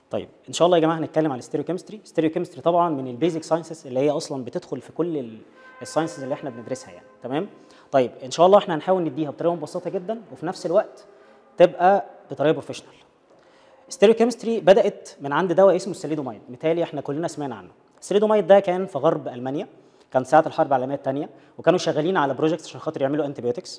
طيب ان شاء الله يا جماعه هنتكلم عن الستيريوكيمستري الستيريوكيمستري طبعا من البيزك ساينسز اللي هي اصلا بتدخل في كل الساينسز اللي احنا بندرسها يعني تمام طيب ان شاء الله احنا هنحاول نديها بطريقه مبسطه جدا وفي نفس الوقت تبقى بطريقه بروفيشنال ستيريوكيمستري بدات من عند دواء اسمه السليدومايد متهيألي احنا كلنا سمعنا عنه السليدومايد ده كان في غرب المانيا كان ساعه الحرب العالميه الثانيه وكانوا شغالين على بروجكت عشان خاطر يعملوا انتيبيوتكس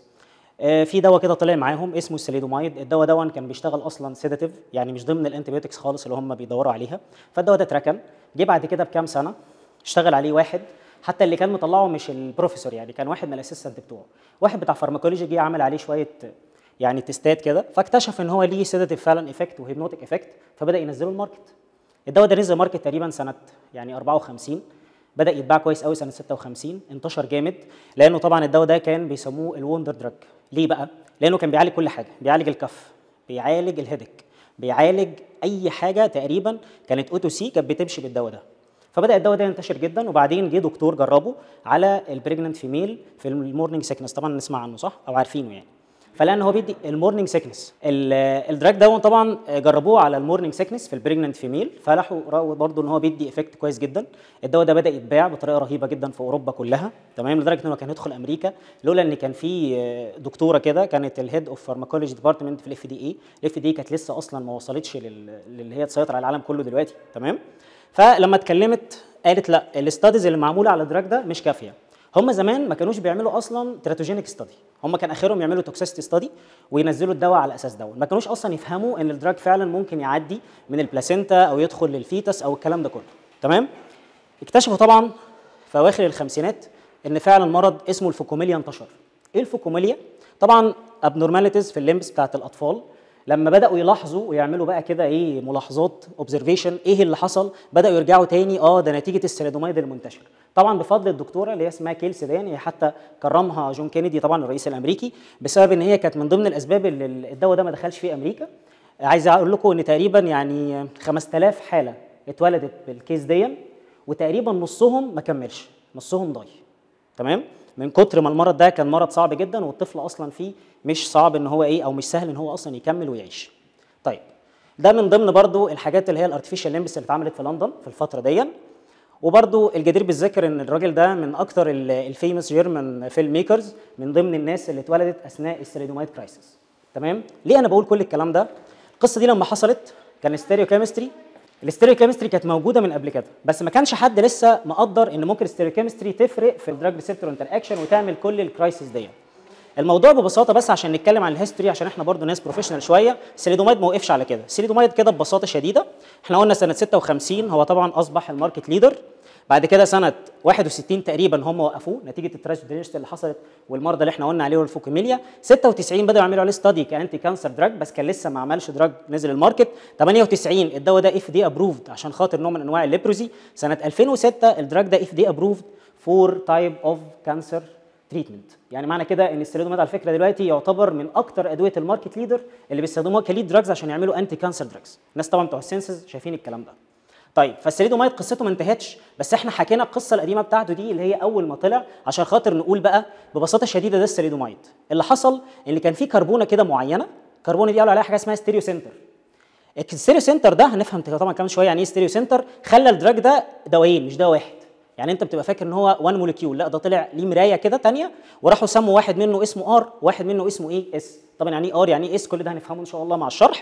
في دواء كده طلع معاهم اسمه السليدومايد الدواء ده كان بيشتغل اصلا سيداتيف يعني مش ضمن الانتيبيوتكس خالص اللي هم بيدوروا عليها فالدواء ده اتركن جه بعد كده بكام سنه اشتغل عليه واحد حتى اللي كان مطلعه مش البروفيسور يعني كان واحد من الاسيستنت بتوعه واحد بتاع فارماكولوجي جه عمل عليه شويه يعني تيستات كده فاكتشف ان هو ليه سيداتيف فعلا افكت وهيبنوتيك افكت فبدا ينزله الماركت الدواء ده نزل ماركت تقريبا سنه يعني 54 بدا يتباع كويس قوي سنه 56 انتشر جامد لانه طبعا الدواء ده كان بيسموه الوندر دراج ليه بقى لانه كان بيعالج كل حاجه بيعالج الكف بيعالج الهيدك بيعالج اي حاجه تقريبا كانت اوتو سي كانت بتمشي بالدواء ده فبدا الدواء ده ينتشر جدا وبعدين جه دكتور جربه على البريجننت فيميل في المورنينج سيكنس طبعا نسمع عنه صح او عارفينه يعني فلان هو بيدي المورنينج سيكنس الدراج ده طبعا جربوه على المورنينج سيكنس في البريجننت فيميل فلاحوا راوا برضه ان هو بيدي افكت كويس جدا الدواء ده بدا يتباع بطريقه رهيبه جدا في اوروبا كلها تمام لدرجه انه كان يدخل امريكا لولا ان كان في دكتوره كده كانت الهيد اوف فارماكولوجي ديبارتمنت في الاف دي اي الاف دي اي كانت لسه اصلا ما وصلتش للي هي تسيطر على العالم كله دلوقتي تمام فلما اتكلمت قالت لا الاستاديز اللي معموله على الدراج ده مش كافيه هم زمان ما كانوش بيعملوا اصلا تراتوجينيك ستادي هم كان اخرهم يعملوا توكسيستي ستادي وينزلوا الدواء على اساس دواء ما كانوش اصلا يفهموا ان الدراج فعلا ممكن يعدي من البلاسينتا او يدخل للفيتس او الكلام ده كله تمام اكتشفوا طبعا في اواخر الخمسينات ان فعلا مرض اسمه الفوكوميليا انتشر ايه الفوكوميليا طبعا ابنورماليتيز في الليمبس بتاعت الاطفال لما بداوا يلاحظوا ويعملوا بقى كده ايه ملاحظات اوبزرفيشن ايه اللي حصل بداوا يرجعوا تاني اه ده نتيجه السيليدومايد المنتشر طبعا بفضل الدكتوره اللي هي اسمها كيل سيدان هي حتى كرمها جون كينيدي طبعا الرئيس الامريكي بسبب ان هي كانت من ضمن الاسباب اللي الدواء ده ما دخلش فيه امريكا عايز اقول لكم ان تقريبا يعني 5000 حاله اتولدت بالكيس دي وتقريبا نصهم ما كملش نصهم ضاي تمام من كتر ما المرض ده كان مرض صعب جدا والطفل اصلا فيه مش صعب ان هو ايه او مش سهل ان هو اصلا يكمل ويعيش طيب ده من ضمن برضو الحاجات اللي هي الارتفيشال ليمبس اللي اتعملت في لندن في الفتره دي وبرضو الجدير بالذكر ان الراجل ده من اكتر الفيموس جيرمان فيلم ميكرز من ضمن الناس اللي اتولدت اثناء السيليدومايد كرايسيس تمام ليه انا بقول كل الكلام ده القصه دي لما حصلت كان ستيريو كيمستري الستيريو كيمستري كانت موجوده من قبل كده بس ما كانش حد لسه مقدر ان ممكن الستيريو كيمستري تفرق في الدراج ريسبتور انتر اكشن وتعمل كل الكرايسيس دي الموضوع ببساطه بس عشان نتكلم عن الهيستوري عشان احنا برضو ناس بروفيشنال شويه السيليدومايد ما وقفش على كده السيليدومايد كده ببساطه شديده احنا قلنا سنه 56 هو طبعا اصبح الماركت ليدر بعد كده سنه 61 تقريبا هم وقفوه نتيجه التراجيدي اللي حصلت والمرضى اللي احنا قلنا عليه والفوكوميليا 96 بداوا يعملوا عليه ستادي كانتي كانسر دراج بس كان لسه ما عملش دراج نزل الماركت 98 الدواء ده اف دي ابروفد عشان خاطر نوع من انواع الليبروزي سنه 2006 الدراج ده اف دي ابروفد فور تايب اوف كانسر تريتمنت يعني معنى كده ان السيليدوميد على فكره دلوقتي يعتبر من اكتر ادويه الماركت ليدر اللي بيستخدموها كليد دراجز عشان يعملوا انتي كانسر دراجز الناس طبعا بتوع السنسز شايفين الكلام ده طيب فالسيليدومايد قصته ما انتهتش بس احنا حكينا القصه القديمه بتاعته دي اللي هي اول ما طلع عشان خاطر نقول بقى ببساطه شديده ده السيليدومايد اللي حصل ان كان في كربونه كده معينه الكربونه دي قالوا عليها حاجه اسمها ستيريو سنتر الستيريو سنتر ده هنفهم طبعا كمان شويه يعني ايه ستيريو سنتر خلى الدراج ده دوايين مش دواء واحد يعني انت بتبقى فاكر ان هو وان موليكيول لا ده طلع ليه مرايه كده ثانيه وراحوا سموا واحد منه اسمه ار واحد منه اسمه ايه اس طبعا يعني ايه ار يعني ايه اس كل ده هنفهمه ان شاء الله مع الشرح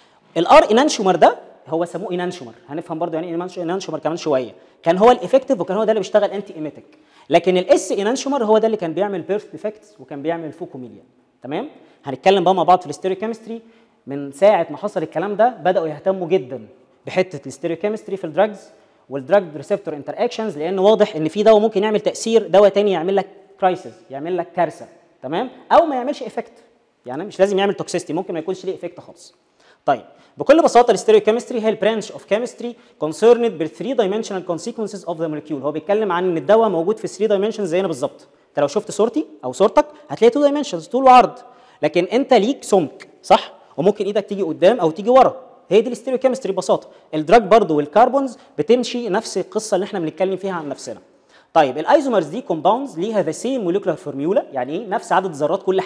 الار انانشومر ده هو سموه انانشومر هنفهم برضه يعني ايه انانشومر كمان شويه كان هو الافكتيف وكان هو ده اللي بيشتغل انتي ايميتك لكن الاس انانشومر هو ده اللي كان بيعمل بيرث ديفكتس وكان بيعمل فوكوميليا تمام هنتكلم بقى مع بعض في الستيريوكيمستري من ساعه ما حصل الكلام ده بداوا يهتموا جدا بحته الستيريوكيمستري في الدراجز والدراج ريسبتور انتر اكشنز لان واضح ان في دواء ممكن يعمل تاثير دواء تاني يعمل لك كرايسيس يعمل لك كارثه تمام او ما يعملش افكت يعني مش لازم يعمل توكسيستي ممكن ما يكونش ليه افكت خالص طيب بكل بساطه الستيريوكيمستري هي البرانش اوف كيمستري كونسيرند بال 3 دايمنشنال كونسيكونسز اوف ذا موليكيول هو بيتكلم عن ان الدواء موجود في 3 دايمنشنز زينا بالظبط انت لو شفت صورتي او صورتك هتلاقي 2 دايمنشنز طول وعرض لكن انت ليك سمك صح وممكن ايدك تيجي قدام او تيجي ورا هي دي الستيريوكيمستري ببساطه الدراج برضو والكربونز بتمشي نفس القصه اللي احنا بنتكلم فيها عن نفسنا طيب الايزومرز دي كومباوندز ليها ذا سيم موليكولار فورميولا يعني ايه نفس عدد ذرات كل حاجه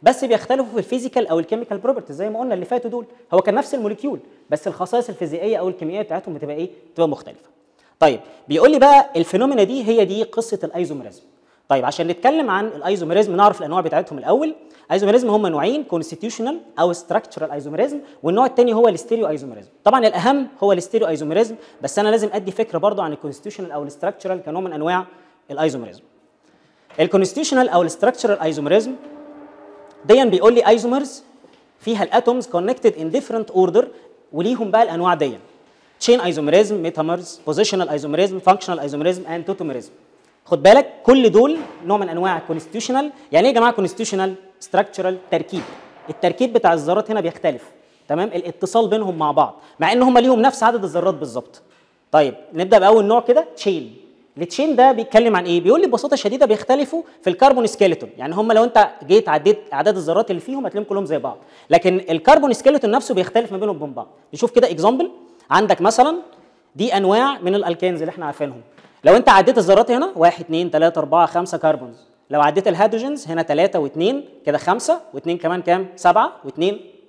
بس بيختلفوا في الفيزيكال او الكيميكال بروبرتيز زي ما قلنا اللي فاتوا دول هو كان نفس الموليكيول بس الخصائص الفيزيائيه او الكيميائيه بتاعتهم بتبقى ايه بتبقى مختلفه طيب بيقول لي بقى الفينومينا دي هي دي قصه الايزوميريزم طيب عشان نتكلم عن الايزوميريزم نعرف الانواع بتاعتهم الاول ايزوميريزم هم نوعين كونستيتيوشنال او ستراكشرال ايزوميريزم والنوع الثاني هو الستيريو ايزوميريزم طبعا الاهم هو الستيريو ايزوميريزم بس انا لازم ادي فكره برضو عن الكونستيتيوشنال او الستراكشرال كنوع من انواع الايزوميريزم الكونستيتيوشنال او الستراكشرال ايزوميريزم ديا بيقول لي ايزومرز فيها الاتومز كونكتد ان ديفرنت اوردر وليهم بقى الانواع ديا تشين ايزوميريزم ميتامرز بوزيشنال ايزوميريزم فانكشنال ايزوميريزم اند توتوميريزم خد بالك كل دول نوع من انواع الكونستيتيوشنال يعني ايه يا جماعه كونستيتيوشنال ستراكشرال تركيب التركيب بتاع الذرات هنا بيختلف تمام الاتصال بينهم مع بعض مع ان هم ليهم نفس عدد الذرات بالظبط طيب نبدا باول نوع كده تشين التشين ده بيتكلم عن ايه بيقول لي ببساطه شديده بيختلفوا في الكربون سكيلتون يعني هم لو انت جيت عديت اعداد الذرات اللي فيهم هتلاقيهم كلهم زي بعض لكن الكربون سكيلتون نفسه بيختلف ما بينهم وبين بعض نشوف كده اكزامبل عندك مثلا دي انواع من الالكينز اللي احنا عارفينهم لو انت عديت الذرات هنا 1 2 3 4 5 كربونز لو عديت الهيدروجينز هنا 3 و2 كده 5 و2 كمان كام 7 و2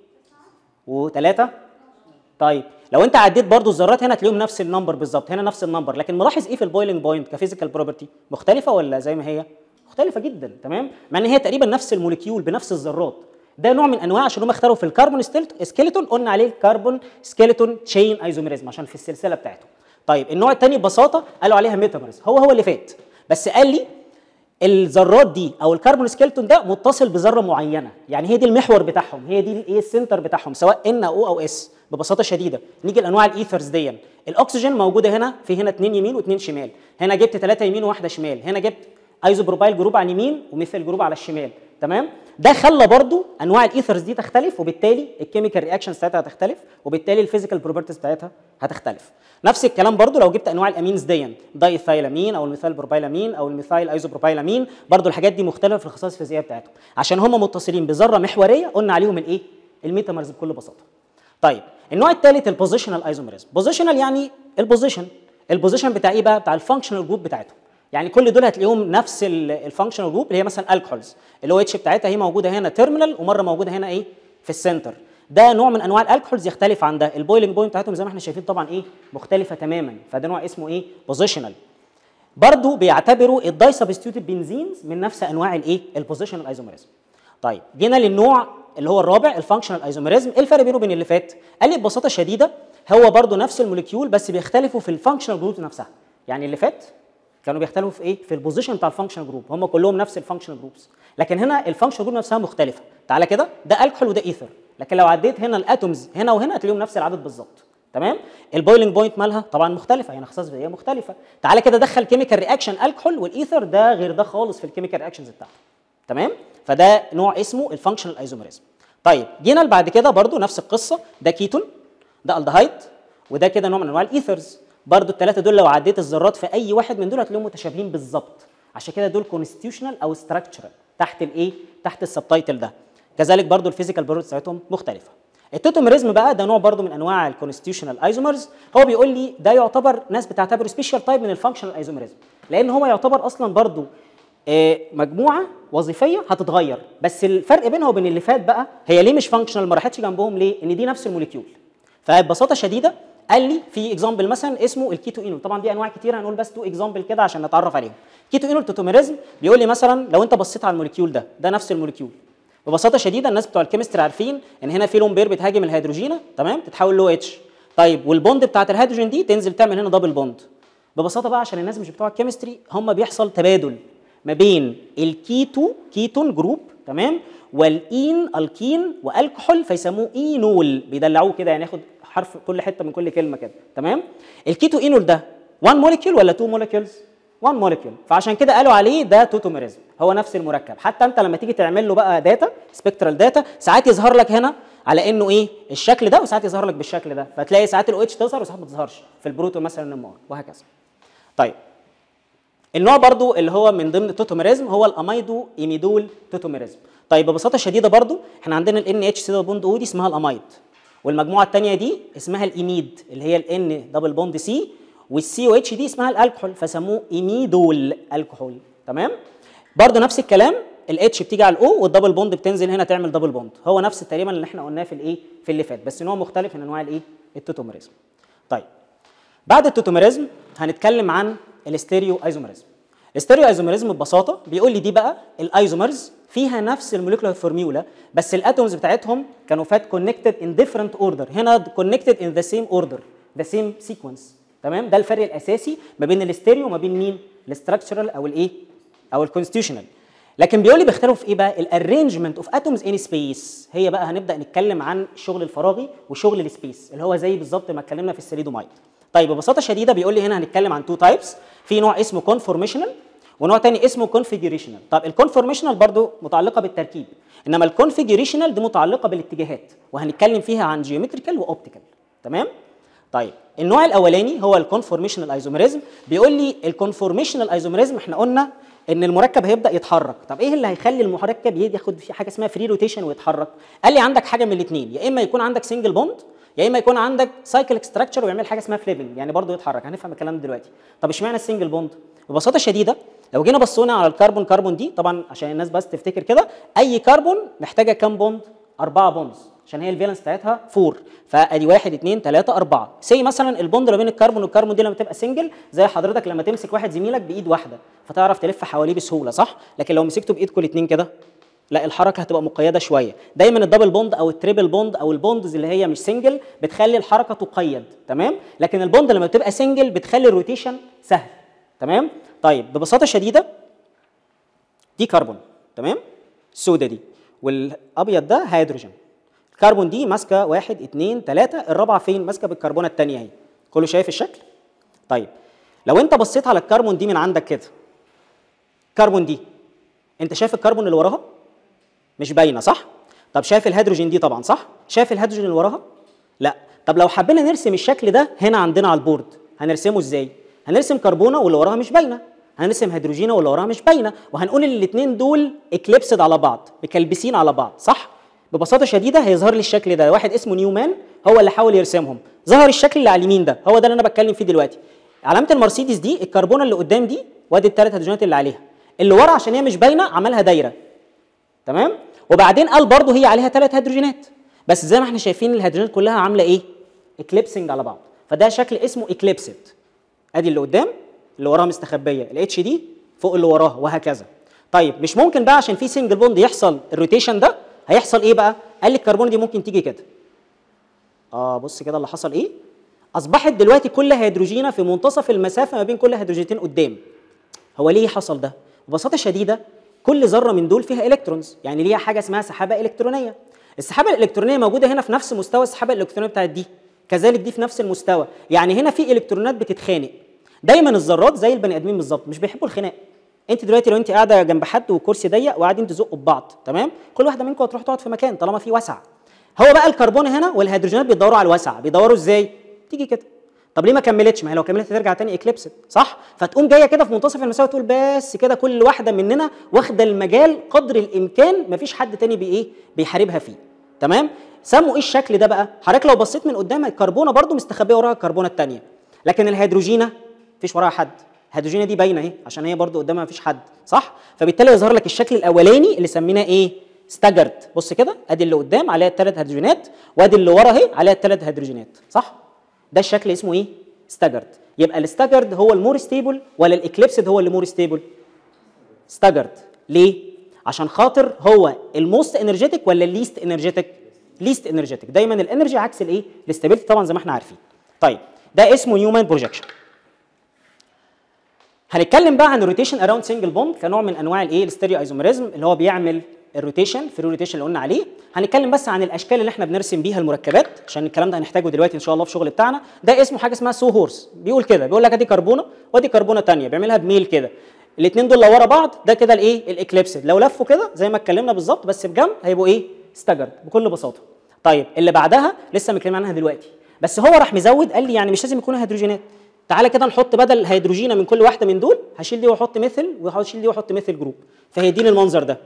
و3 طيب لو انت عديت برضو الذرات هنا هتلاقيهم نفس النمبر بالظبط هنا نفس النمبر لكن ملاحظ ايه في البويلنج بوينت كفيزيكال بروبرتي مختلفه ولا زي ما هي مختلفه جدا تمام مع ان هي تقريبا نفس الموليكيول بنفس الذرات ده نوع من انواع عشان هم اختاروا في الكربون سكيلتون قلنا عليه الكربون سكيلتون تشين ايزوميريزم عشان في السلسله بتاعته طيب النوع الثاني ببساطه قالوا عليها ميتامرز هو هو اللي فات بس قال لي الذرات دي او الكربون سكيلتون ده متصل بذره معينه يعني هي دي المحور بتاعهم هي دي الايه السنتر بتاعهم سواء ان او او اس ببساطه شديده نيجي لانواع الايثرز دي الاكسجين موجوده هنا في هنا اثنين يمين واثنين شمال هنا جبت ثلاثه يمين وواحده شمال هنا جبت ايزوبروبايل جروب على اليمين وميثيل جروب على الشمال تمام ده خلى برضو انواع الايثرز دي تختلف وبالتالي الكيميكال رياكشنز بتاعتها هتختلف وبالتالي الفيزيكال بروبرتيز بتاعتها هتختلف نفس الكلام برضو لو جبت انواع الامينز دي دايثايلامين او الميثايل بروبايلامين او الميثايل ايزوبروبايلامين برضو الحاجات دي مختلفه في الخصائص الفيزيائيه بتاعتهم عشان هم متصلين بذره محوريه قلنا عليهم الايه الميتامرز بكل بساطه طيب النوع الثالث البوزيشنال ايزوميريزم بوزيشنال يعني البوزيشن البوزيشن بتاع ايه بقى بتاع الفانكشنال جروب بتاعتهم يعني كل دول هتلاقيهم نفس الفانكشنال جروب اللي هي مثلا الكحولز الاو اتش بتاعتها هي موجوده هنا تيرمينال ومره موجوده هنا ايه في السنتر ده نوع من انواع الالكحولز يختلف عن ده البويلنج بوينت بتاعتهم زي ما احنا شايفين طبعا ايه مختلفه تماما فده نوع اسمه ايه بوزيشنال برضو بيعتبروا الداي سبستيوتد بنزينز من نفس انواع الايه البوزيشنال ايزوميريزم طيب جينا للنوع اللي هو الرابع الفانكشنال ايزوميريزم ايه الفرق بينه وبين اللي فات قال لي ببساطه شديده هو برضو نفس الموليكيول بس بيختلفوا في الفانكشنال جروب نفسها يعني اللي فات كانوا بيختلفوا في ايه في البوزيشن بتاع الفانكشنال جروب هم كلهم نفس الفانكشنال جروبس لكن هنا الفانكشنال جروب نفسها مختلفه تعالى كده ده الكحول وده ايثر لكن لو عديت هنا الاتومز هنا وهنا هتلاقيهم نفس العدد بالظبط تمام البويلنج بوينت مالها طبعا مختلفه يعني خصائص فيزيائيه مختلفه تعالى كده دخل كيميكال رياكشن الكحول والايثر ده غير ده خالص في الكيميكال رياكشنز بتاعته تمام فده نوع اسمه الفانكشنال ايزوميريزم طيب جينا بعد كده برضو نفس القصه ده كيتون ده الدهايد وده كده نوع من انواع الايثرز برضو الثلاثه دول لو عديت الذرات في اي واحد من دول هتلاقيهم متشابهين بالظبط عشان كده دول كونستيوشنال او ستراكشرال تحت الايه تحت السبتايتل ده كذلك برضو الفيزيكال بروبرتيز بتاعتهم مختلفه التوتوميريزم بقى ده نوع برضو من انواع الكونستيوشنال ايزومرز هو بيقول لي ده يعتبر ناس بتعتبره سبيشال تايب من الفانكشنال ايزوميريزم لان هو يعتبر اصلا برضو آه، مجموعه وظيفيه هتتغير بس الفرق بينها وبين اللي فات بقى هي ليه مش فانكشنال ما راحتش جنبهم ليه ان دي نفس الموليكيول فببساطه شديده قال لي في اكزامبل مثلا اسمه الكيتو انول طبعا دي انواع كتير هنقول بس تو اكزامبل كده عشان نتعرف عليهم كيتو انول توتوميريزم بيقول لي مثلا لو انت بصيت على الموليكيول ده ده نفس الموليكيول ببساطه شديده الناس بتوع الكيمستري عارفين ان هنا في لون بير بتهاجم الهيدروجينه تمام تتحول لو اتش طيب والبوند بتاعت الهيدروجين دي تنزل تعمل هنا دبل بوند ببساطه بقى عشان الناس مش بتوع الكيمستري هم بيحصل تبادل ما بين الكيتو كيتون جروب تمام والإين الكين والكحول فيسموه اينول بيدلعوه كده يعني ياخد حرف كل حته من كل كلمه كده تمام الكيتو اينول ده 1 موليكيول ولا 2 موليكيولز 1 موليكيول فعشان كده قالوا عليه ده توتوميريزم هو نفس المركب حتى انت لما تيجي تعمل له بقى داتا سبكترال داتا ساعات يظهر لك هنا على انه ايه الشكل ده وساعات يظهر لك بالشكل ده فتلاقي ساعات الاو اتش تظهر وساعات ما تظهرش في البروتون مثلا ام ار وهكذا طيب النوع برضو اللي هو من ضمن التوتوميريزم هو الاميدو ايميدول توتوميريزم طيب ببساطه شديده برضو احنا عندنا ال اتش سي بوند او دي اسمها الاميد والمجموعه الثانيه دي اسمها الايميد اللي هي الان دبل بوند سي والسي او اتش دي اسمها الالكحول فسموه ايميدول الكحول تمام برضو نفس الكلام الاتش بتيجي على الاو والدبل بوند بتنزل هنا تعمل دبل بوند هو نفس تقريبا اللي احنا قلناه في الايه في اللي فات بس نوع مختلف من انواع الايه التوتوميريزم طيب بعد التوتوميريزم هنتكلم عن الاستيريو ايزوميريزم الاستيريو ايزوميريزم ببساطه بيقول لي دي بقى الايزومرز فيها نفس الموليكولار فورميولا بس الاتومز بتاعتهم كانوا فات كونكتد ان ديفرنت اوردر هنا كونكتد ان ذا سيم اوردر ذا سيم سيكونس تمام ده الفرق الاساسي ما بين الاستيريو وما بين مين الاستراكشرال او الايه او الكونستيوشنال لكن بيقول لي بيختلفوا في ايه بقى الارينجمنت اوف اتومز ان سبيس هي بقى هنبدا نتكلم عن الشغل الفراغي وشغل السبيس اللي هو زي بالظبط ما اتكلمنا في السليدومايد طيب ببساطه شديده بيقول لي هنا هنتكلم عن تو تايبس في نوع اسمه كونفورميشنال ونوع تاني اسمه كونفيجريشنال طب الكونفورميشنال برضو متعلقه بالتركيب انما الكونفيجريشنال دي متعلقه بالاتجاهات وهنتكلم فيها عن جيومتريكال واوبتيكال تمام طيب النوع الاولاني هو الكونفورميشنال ايزوميريزم بيقول لي الكونفورميشنال ايزوميريزم احنا قلنا ان المركب هيبدا يتحرك طب ايه اللي هيخلي المركب ياخد في حاجه اسمها فري روتيشن ويتحرك قال لي عندك حاجه من الاثنين يا اما يكون عندك سنجل بوند يا اما يكون عندك سايكل ستراكشر ويعمل حاجه اسمها فليبنج يعني برضه يتحرك هنفهم الكلام دلوقتي طب اشمعنى السنجل بوند ببساطه شديده لو جينا بصينا على الكربون كربون دي طبعا عشان الناس بس تفتكر كده اي كربون محتاجه كام بوند أربعة بوندز عشان هي الفالنس بتاعتها 4 فادي 1 2 3 4 سي مثلا البوند ما بين الكربون والكربون دي لما تبقى سنجل زي حضرتك لما تمسك واحد زميلك بايد واحده فتعرف تلف حواليه بسهوله صح لكن لو مسكته بايدكم الاثنين كده لا الحركه هتبقى مقيده شويه دايما الدبل بوند او التريبل بوند او البوندز اللي هي مش سنجل بتخلي الحركه تقيد تمام لكن البوند لما بتبقى سنجل بتخلي الروتيشن سهل تمام طيب ببساطه شديده دي كربون تمام السوداء دي والابيض ده هيدروجين الكربون دي ماسكه واحد اثنين ثلاثه الرابعه فين ماسكه بالكربونه الثانيه اهي كله شايف الشكل طيب لو انت بصيت على الكربون دي من عندك كده الكربون دي انت شايف الكربون اللي وراها مش باينه صح طب شايف الهيدروجين دي طبعا صح شايف الهيدروجين اللي وراها لا طب لو حبينا نرسم الشكل ده هنا عندنا على البورد هنرسمه ازاي هنرسم كربونه واللي وراها مش باينه هنرسم هيدروجينه واللي وراها مش باينه وهنقول ان الاثنين دول اكليبسد على بعض مكلبسين على بعض صح ببساطه شديده هيظهر لي الشكل ده واحد اسمه نيومان هو اللي حاول يرسمهم ظهر الشكل اللي على اليمين ده هو ده اللي انا بتكلم فيه دلوقتي علامه المرسيدس دي الكربونه اللي قدام دي وادي الثلاث هيدروجينات اللي عليها اللي ورا عشان هي مش باينه عملها دايره تمام وبعدين قال برضه هي عليها ثلاث هيدروجينات بس زي ما احنا شايفين الهيدروجينات كلها عامله ايه اكليبسنج على بعض فده شكل اسمه اكليبسد ادي اللي قدام اللي وراها مستخبيه الاتش دي فوق اللي وراها وهكذا طيب مش ممكن بقى عشان في سنجل بوند يحصل الروتيشن ده هيحصل ايه بقى قال لي الكربون دي ممكن تيجي كده اه بص كده اللي حصل ايه اصبحت دلوقتي كل هيدروجينه في منتصف المسافه ما بين كل هيدروجينتين قدام هو ليه حصل ده ببساطه شديده كل ذره من دول فيها الكترونز يعني ليها حاجه اسمها سحابه الكترونيه السحابه الالكترونيه موجوده هنا في نفس مستوى السحابه الالكترونيه بتاعت دي كذلك دي في نفس المستوى يعني هنا في الكترونات بتتخانق دايما الذرات زي البني ادمين بالظبط مش بيحبوا الخناق انت دلوقتي لو انت قاعده جنب حد وكرسي ضيق وقاعدين تزقوا ببعض تمام كل واحده منكم هتروح تقعد في مكان طالما في وسع هو بقى الكربون هنا والهيدروجينات بيدوروا على الوسع بيدوروا ازاي تيجي كده طب ليه ما كملتش ما هي لو كملت هترجع تاني اكليبسد صح فتقوم جايه كده في منتصف المسافه تقول بس كده كل واحده مننا واخده المجال قدر الامكان مفيش حد تاني بي ايه بيحاربها فيه تمام سموا ايه الشكل ده بقى حضرتك لو بصيت من قدام الكربونه برضو مستخبيه وراها الكربونه الثانيه لكن الهيدروجينه مفيش وراها حد الهيدروجينه دي باينه اهي عشان هي برضو قدامها مفيش حد صح فبالتالي يظهر لك الشكل الاولاني اللي سميناه ايه ستاجرد بص كده ادي اللي قدام عليها الثلاث هيدروجينات وادي اللي ورا اهي عليها الثلاث هيدروجينات صح ده الشكل اسمه ايه ستاجرد يبقى الستاجرد هو المور ستيبل ولا الاكليبسد هو اللي مور ستيبل ستاجرد ليه عشان خاطر هو الموست انرجيتك ولا الليست انرجيتك ليست انرجيتك دايما الانرجي عكس الايه الاستابيليتي طبعا زي ما احنا عارفين طيب ده اسمه نيومان بروجكشن هنتكلم بقى عن الروتيشن اراوند سنجل بوند كنوع من انواع الايه الستيريو ايزوميريزم اللي هو بيعمل الروتيشن في الروتيشن اللي قلنا عليه هنتكلم بس عن الاشكال اللي احنا بنرسم بيها المركبات عشان الكلام ده هنحتاجه دلوقتي ان شاء الله في الشغل بتاعنا ده اسمه حاجه اسمها سو هورس بيقول كده بيقول لك ادي كربونه وادي كربونه ثانيه بيعملها بميل كده الاثنين دول لو ورا بعض ده كده الايه الاكليبسد لو لفوا كده زي ما اتكلمنا بالظبط بس بجنب هيبقوا ايه ستاجرد بكل بساطه طيب اللي بعدها لسه متكلمين عنها دلوقتي بس هو راح مزود قال لي يعني مش لازم يكونوا هيدروجينات تعالى كده نحط بدل هيدروجينه من كل واحده من دول هشيل دي واحط مثل وهشيل دي واحط مثل جروب فهيديني المنظر ده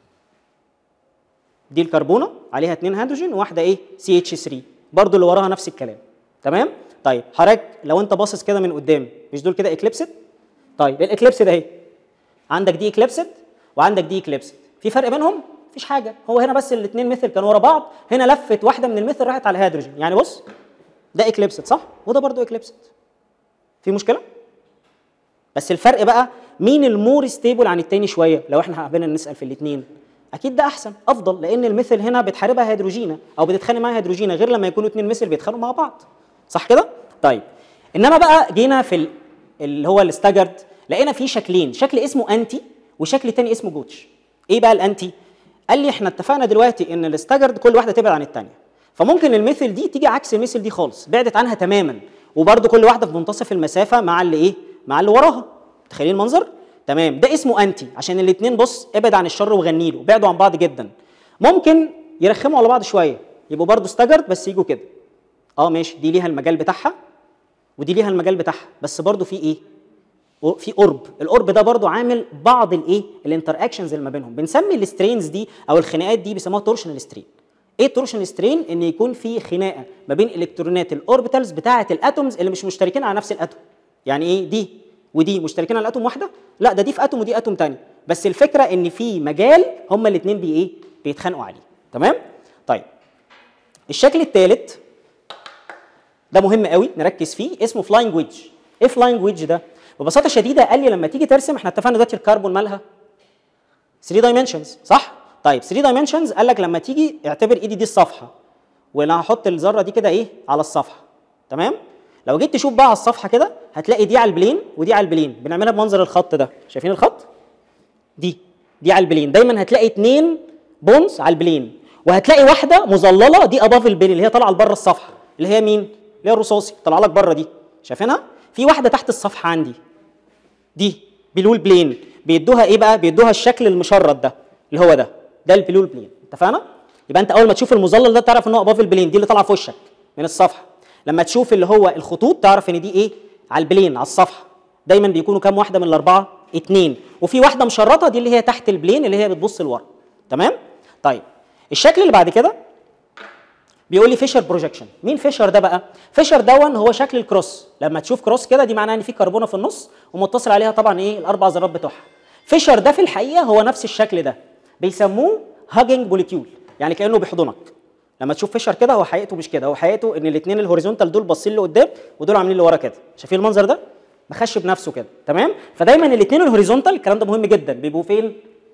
دي الكربونه عليها اثنين هيدروجين وواحده ايه سي اتش 3 برضو اللي وراها نفس الكلام تمام طيب حضرتك لو انت باصص كده من قدام مش دول كده اكليبسد طيب الاكليبسد اهي عندك دي اكليبسد وعندك دي اكليبسد في فرق بينهم مفيش حاجه هو هنا بس الاثنين مثل كانوا ورا بعض هنا لفت واحده من المثل راحت على الهيدروجين يعني بص ده اكليبسد صح وده برضو اكليبسد في مشكله بس الفرق بقى مين المور ستيبل عن التاني شويه لو احنا حابين نسال في الاثنين اكيد ده احسن افضل لان المثل هنا بتحاربها هيدروجينه او بتتخانق معاها هيدروجينه غير لما يكونوا اثنين مثل بيتخانقوا مع بعض صح كده طيب انما بقى جينا في ال- اللي هو الاستجرد لقينا فيه شكلين شكل اسمه انتي وشكل تاني اسمه جوتش ايه بقى الانتي قال لي احنا اتفقنا دلوقتي ان الاستجرد كل واحده تبعد عن الثانيه فممكن المثل دي تيجي عكس المثل دي خالص بعدت عنها تماما وبرده كل واحده في منتصف المسافه مع اللي ايه مع اللي وراها متخيلين المنظر تمام ده اسمه انتي عشان الاثنين بص ابعد عن الشر وغني له بعدوا عن بعض جدا ممكن يرخموا على بعض شويه يبقوا برده استجرد بس يجوا كده اه ماشي دي ليها المجال بتاعها ودي ليها المجال بتاعها بس برضو في ايه في قرب القرب ده برضو عامل بعض الايه الانتر اكشنز اللي ما بينهم بنسمي السترينز دي او الخناقات دي بيسموها تورشنال سترين ايه التورشنال سترين ان يكون في خناقه ما بين الكترونات الاوربيتالز بتاعه الاتومز اللي مش مشتركين على نفس الاتوم يعني ايه دي ودي مشتركين على الاتوم واحده لا ده دي في اتوم ودي اتوم تاني بس الفكره ان في مجال هما الاثنين بي ايه بيتخانقوا عليه تمام طيب الشكل الثالث ده مهم قوي نركز فيه اسمه فلاينج ويدج ايه فلاينج ويدج ده ببساطه شديده قال لي لما تيجي ترسم احنا اتفقنا دلوقتي الكربون مالها 3 دايمنشنز صح طيب 3 دايمنشنز قال لك لما تيجي اعتبر ايدي دي الصفحه وانا هحط الذره دي كده ايه على الصفحه تمام لو جيت تشوف بقى على الصفحه كده هتلاقي دي على البلين ودي على البلين بنعملها بمنظر الخط ده شايفين الخط دي دي على البلين دايما هتلاقي اتنين بونز على البلين وهتلاقي واحده مظلله دي اباف البلين اللي هي طالعه لبره الصفحه اللي هي مين اللي هي الرصاصي طالعه لك بره دي شايفينها في واحده تحت الصفحه عندي دي بلول بلين بيدوها ايه بقى بيدوها الشكل المشرد ده اللي هو ده ده البلول بلين اتفقنا يبقى انت اول ما تشوف المظلل ده تعرف ان هو اباف البلين دي اللي طالعه في وشك من الصفحه لما تشوف اللي هو الخطوط تعرف ان دي ايه على البلين على الصفحه دايما بيكونوا كام واحده من الاربعه اتنين وفي واحده مشرطه دي اللي هي تحت البلين اللي هي بتبص لورا تمام طيب الشكل اللي بعد كده بيقول لي فيشر بروجكشن مين فيشر ده بقى فيشر دون هو شكل الكروس لما تشوف كروس كده دي معناها ان في كربونه في النص ومتصل عليها طبعا ايه الاربع ذرات بتوعها فيشر ده في الحقيقه هو نفس الشكل ده بيسموه هاجنج موليكيول يعني كانه بيحضنك لما تشوف فيشر كده هو حقيقته مش كده هو حقيقته ان الاثنين الهوريزونتال دول باصين لقدام ودول عاملين لورا كده شايفين المنظر ده مخش بنفسه كده تمام فدايما الاثنين الهوريزونتال الكلام ده مهم جدا بيبقوا فين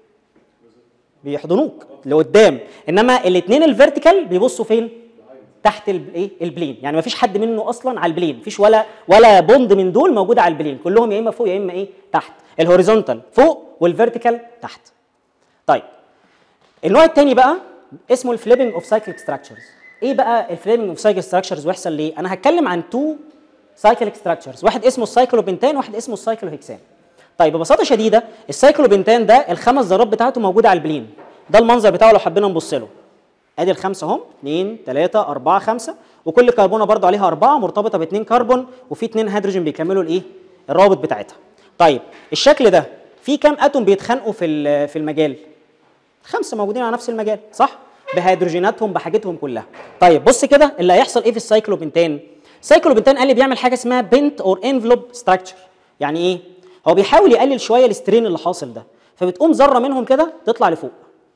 بيحضنوك لقدام انما الاثنين الفيرتيكال بيبصوا فين تحت الايه البلين يعني ما فيش حد منه اصلا على البلين مفيش ولا ولا بوند من دول موجود على البلين كلهم يا اما فوق يا اما ايه تحت الهوريزونتال فوق والفيرتيكال تحت طيب النوع الثاني بقى اسمه الفليبنج اوف سايكليك ستراكشرز ايه بقى الفليبنج اوف سايكليك ستراكشرز ويحصل ليه انا هتكلم عن تو سايكليك ستراكشرز واحد اسمه السايكلوبنتان واحد اسمه السايكلوهكسان طيب ببساطه شديده السايكلوبنتان ده الخمس ذرات بتاعته موجوده على البلين ده المنظر بتاعه لو حبينا نبص له ادي الخمسه اهم 2 3 4 5 وكل كربونه برضو عليها اربعه مرتبطه باثنين كربون وفي اثنين هيدروجين بيكملوا الايه الروابط بتاعتها طيب الشكل ده في كام اتوم بيتخانقوا في ال- في المجال خمسه موجودين على نفس المجال صح بهيدروجيناتهم بحاجتهم كلها طيب بص كده اللي هيحصل ايه في السايكلوبنتان السايكلوبنتان قال لي بيعمل حاجه اسمها بنت اور انفلوب ستراكشر يعني ايه هو بيحاول يقلل شويه السترين اللي حاصل ده فبتقوم ذره منهم كده تطلع لفوق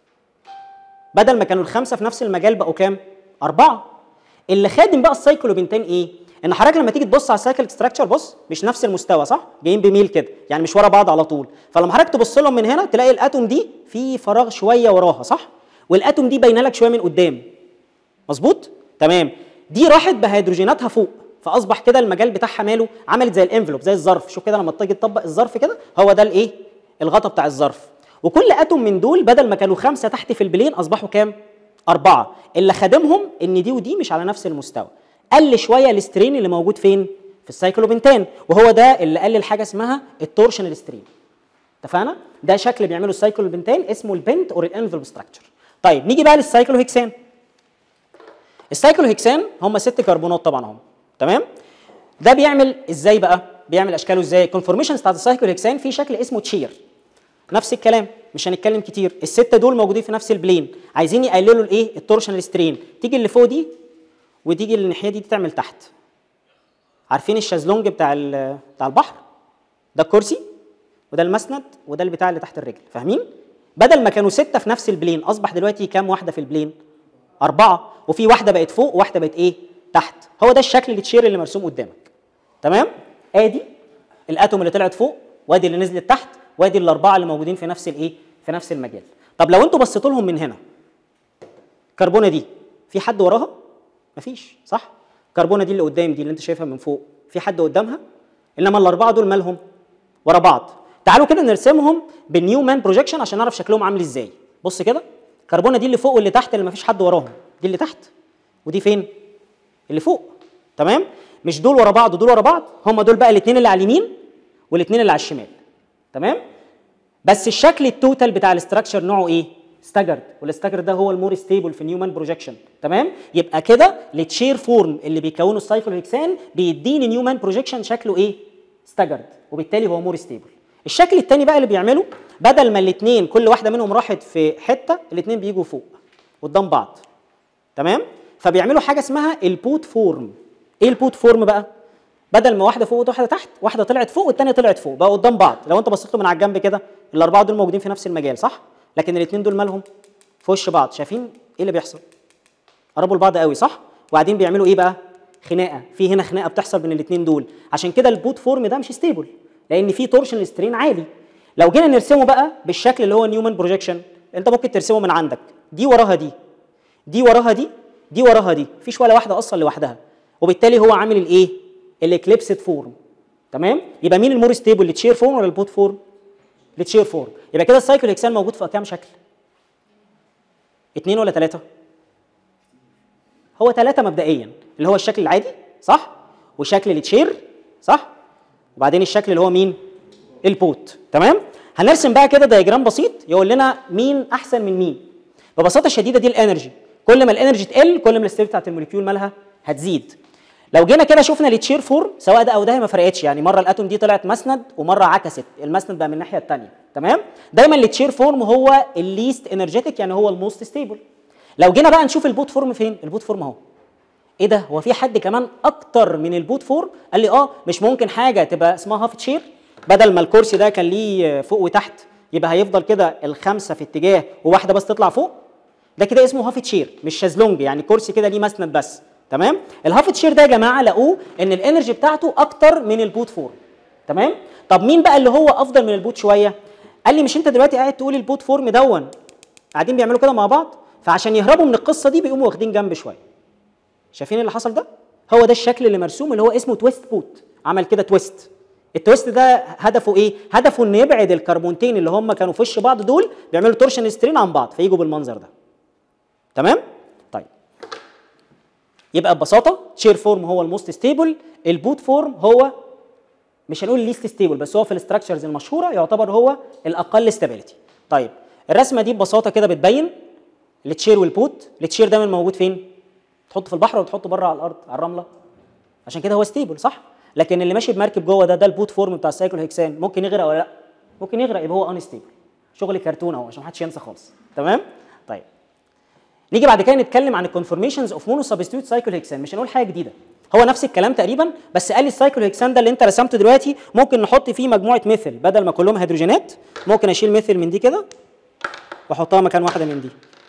بدل ما كانوا الخمسه في نفس المجال بقوا كام اربعه اللي خادم بقى السايكلوبنتان ايه ان حضرتك لما تيجي تبص على السايكل ستراكشر بص مش نفس المستوى صح جايين بميل كده يعني مش ورا بعض على طول فلما حضرتك تبص لهم من هنا تلاقي الاتوم دي في فراغ شويه وراها صح والاتوم دي باينه لك شويه من قدام مظبوط تمام دي راحت بهيدروجيناتها فوق فاصبح كده المجال بتاعها ماله عملت زي الانفلوب زي الظرف شوف كده لما تيجي تطبق الظرف كده هو ده الايه الغطا بتاع الظرف وكل اتوم من دول بدل ما كانوا خمسه تحت في البلين اصبحوا كام اربعه اللي خدمهم ان دي ودي مش على نفس المستوى قل شويه السترين اللي موجود فين في السايكلوبنتان وهو ده اللي قلل حاجه اسمها التورشنال سترين اتفقنا ده شكل بيعمله السايكلوبنتان اسمه البنت اور الانفلوب ستراكشر طيب نيجي بقى للسايكلوهكسان السايكلوهكسان هم ست كربونات طبعا هم تمام ده بيعمل ازاي بقى بيعمل اشكاله ازاي الكونفورميشنز بتاعت السايكلوهكسان في شكل اسمه تشير نفس الكلام مش هنتكلم كتير السته دول موجودين في نفس البلين عايزين يقللوا الايه التورشنال سترين تيجي اللي فوق دي وتيجي الناحيه دي تعمل تحت عارفين الشازلونج بتاع بتاع البحر ده الكرسي وده المسند وده البتاع اللي تحت الرجل فاهمين بدل ما كانوا سته في نفس البلين اصبح دلوقتي كام واحده في البلين اربعه وفي واحده بقت فوق وواحده بقت ايه تحت هو ده الشكل التشير اللي مرسوم قدامك تمام ادي الاتوم اللي طلعت فوق وادي اللي نزلت تحت وادي الاربعه اللي موجودين في نفس الايه في نفس المجال طب لو انتوا بصيتوا لهم من هنا الكربونه دي في حد وراها مفيش صح الكربونه دي اللي قدام دي اللي انت شايفها من فوق في حد قدامها انما الاربعه دول مالهم ورا بعض تعالوا كده نرسمهم بالنيو مان بروجيكشن عشان نعرف شكلهم عامل ازاي بص كده الكربونه دي اللي فوق واللي تحت اللي مفيش حد وراهم دي اللي تحت ودي فين اللي فوق تمام مش دول ورا بعض ودول ورا بعض هم دول بقى الاثنين اللي على اليمين والاثنين اللي على الشمال تمام بس الشكل التوتال بتاع الاستراكشر نوعه ايه ستاجرد والاستاجرد ده هو المور ستيبل في نيومان بروجكشن تمام يبقى كده التشير فورم اللي بيكونه السايكلوهكسان بيديني نيومان بروجكشن شكله ايه ستاجرد وبالتالي هو مور ستيبل الشكل الثاني بقى اللي بيعمله بدل ما الاثنين كل واحده منهم راحت في حته الاثنين بيجوا فوق قدام بعض تمام فبيعملوا حاجه اسمها البوت فورم ايه البوت فورم بقى بدل ما واحده فوق وواحده تحت واحده طلعت فوق والثانيه طلعت فوق بقى قدام بعض لو انت بصيت له من على الجنب كده الاربعه دول موجودين في نفس المجال صح لكن الاثنين دول مالهم في وش بعض شايفين ايه اللي بيحصل قربوا لبعض قوي صح وبعدين بيعملوا ايه بقى خناقه في هنا خناقه بتحصل بين الاثنين دول عشان كده البوت فورم ده مش ستيبل لان في تورشن سترين عالي لو جينا نرسمه بقى بالشكل اللي هو نيومان بروجيكشن انت ممكن ترسمه من عندك دي وراها دي دي وراها دي دي وراها دي مفيش ولا واحده اصلا لوحدها وبالتالي هو عامل الايه الاكليبسد فورم تمام يبقى مين المور ستيبل التشير فورم ولا البوت فورم التشير فورم يبقى كده السايكل هكسان موجود في كام شكل اثنين ولا ثلاثه هو ثلاثه مبدئيا اللي هو الشكل العادي صح وشكل التشير صح وبعدين الشكل اللي هو مين البوت تمام هنرسم بقى كده دياجرام بسيط يقول لنا مين احسن من مين ببساطه شديده دي الانرجي كل ما الانرجي تقل كل ما الاستيل بتاعت الموليكيول مالها هتزيد لو جينا كده شفنا التشير فورم سواء ده او ده ما فرقتش يعني مره الاتوم دي طلعت مسند ومره عكست المسند بقى من الناحيه الثانيه تمام دايما التشير فورم هو الليست انرجيتك يعني هو الموست ستيبل لو جينا بقى نشوف البوت فورم فين البوت فورم اهو ايه ده هو في حد كمان اكتر من البوت فورم قال لي اه مش ممكن حاجه تبقى اسمها هاف تشير بدل ما الكرسي ده كان ليه فوق وتحت يبقى هيفضل كده الخمسه في اتجاه وواحده بس تطلع فوق ده كده اسمه هاف تشير مش شازلونج يعني كرسي كده ليه مسند بس تمام الهاف تشير ده يا جماعه لقوه ان الانرجي بتاعته اكتر من البوت فورم تمام طب مين بقى اللي هو افضل من البوت شويه قال لي مش انت دلوقتي قاعد تقول البوت فورم دون قاعدين بيعملوا كده مع بعض فعشان يهربوا من القصه دي بيقوموا واخدين جنب شويه شايفين اللي حصل ده هو ده الشكل اللي مرسوم اللي هو اسمه تويست بوت عمل كده تويست التويست ده هدفه ايه هدفه انه يبعد الكربونتين اللي هم كانوا في وش بعض دول بيعملوا تورشن سترين عن بعض فيجوا بالمنظر ده تمام طيب يبقى ببساطه شير فورم هو الموست ستيبل البوت فورم هو مش هنقول ليست ستيبل بس هو في الاستراكشرز المشهوره يعتبر هو الاقل ستابيليتي طيب الرسمه دي ببساطه كده بتبين التشير والبوت التشير دايما موجود فين تحطه في البحر ولا تحطه بره على الارض على الرمله عشان كده هو ستيبل صح لكن اللي ماشي بمركب جوه ده ده البوت فورم بتاع السايكل هيكسان ممكن يغرق ولا لا ممكن يغرق يبقى هو ان ستيبل شغل كرتون اهو عشان ما حدش ينسى خالص تمام طيب نيجي بعد كده نتكلم عن الكونفورميشنز اوف مونو سبستيوت سايكل هيكسان مش هنقول حاجه جديده هو نفس الكلام تقريبا بس قال لي السايكل هيكسان ده اللي انت رسمته دلوقتي ممكن نحط فيه مجموعه مثل بدل ما كلهم هيدروجينات ممكن اشيل مثل من دي كده واحطها مكان واحده من دي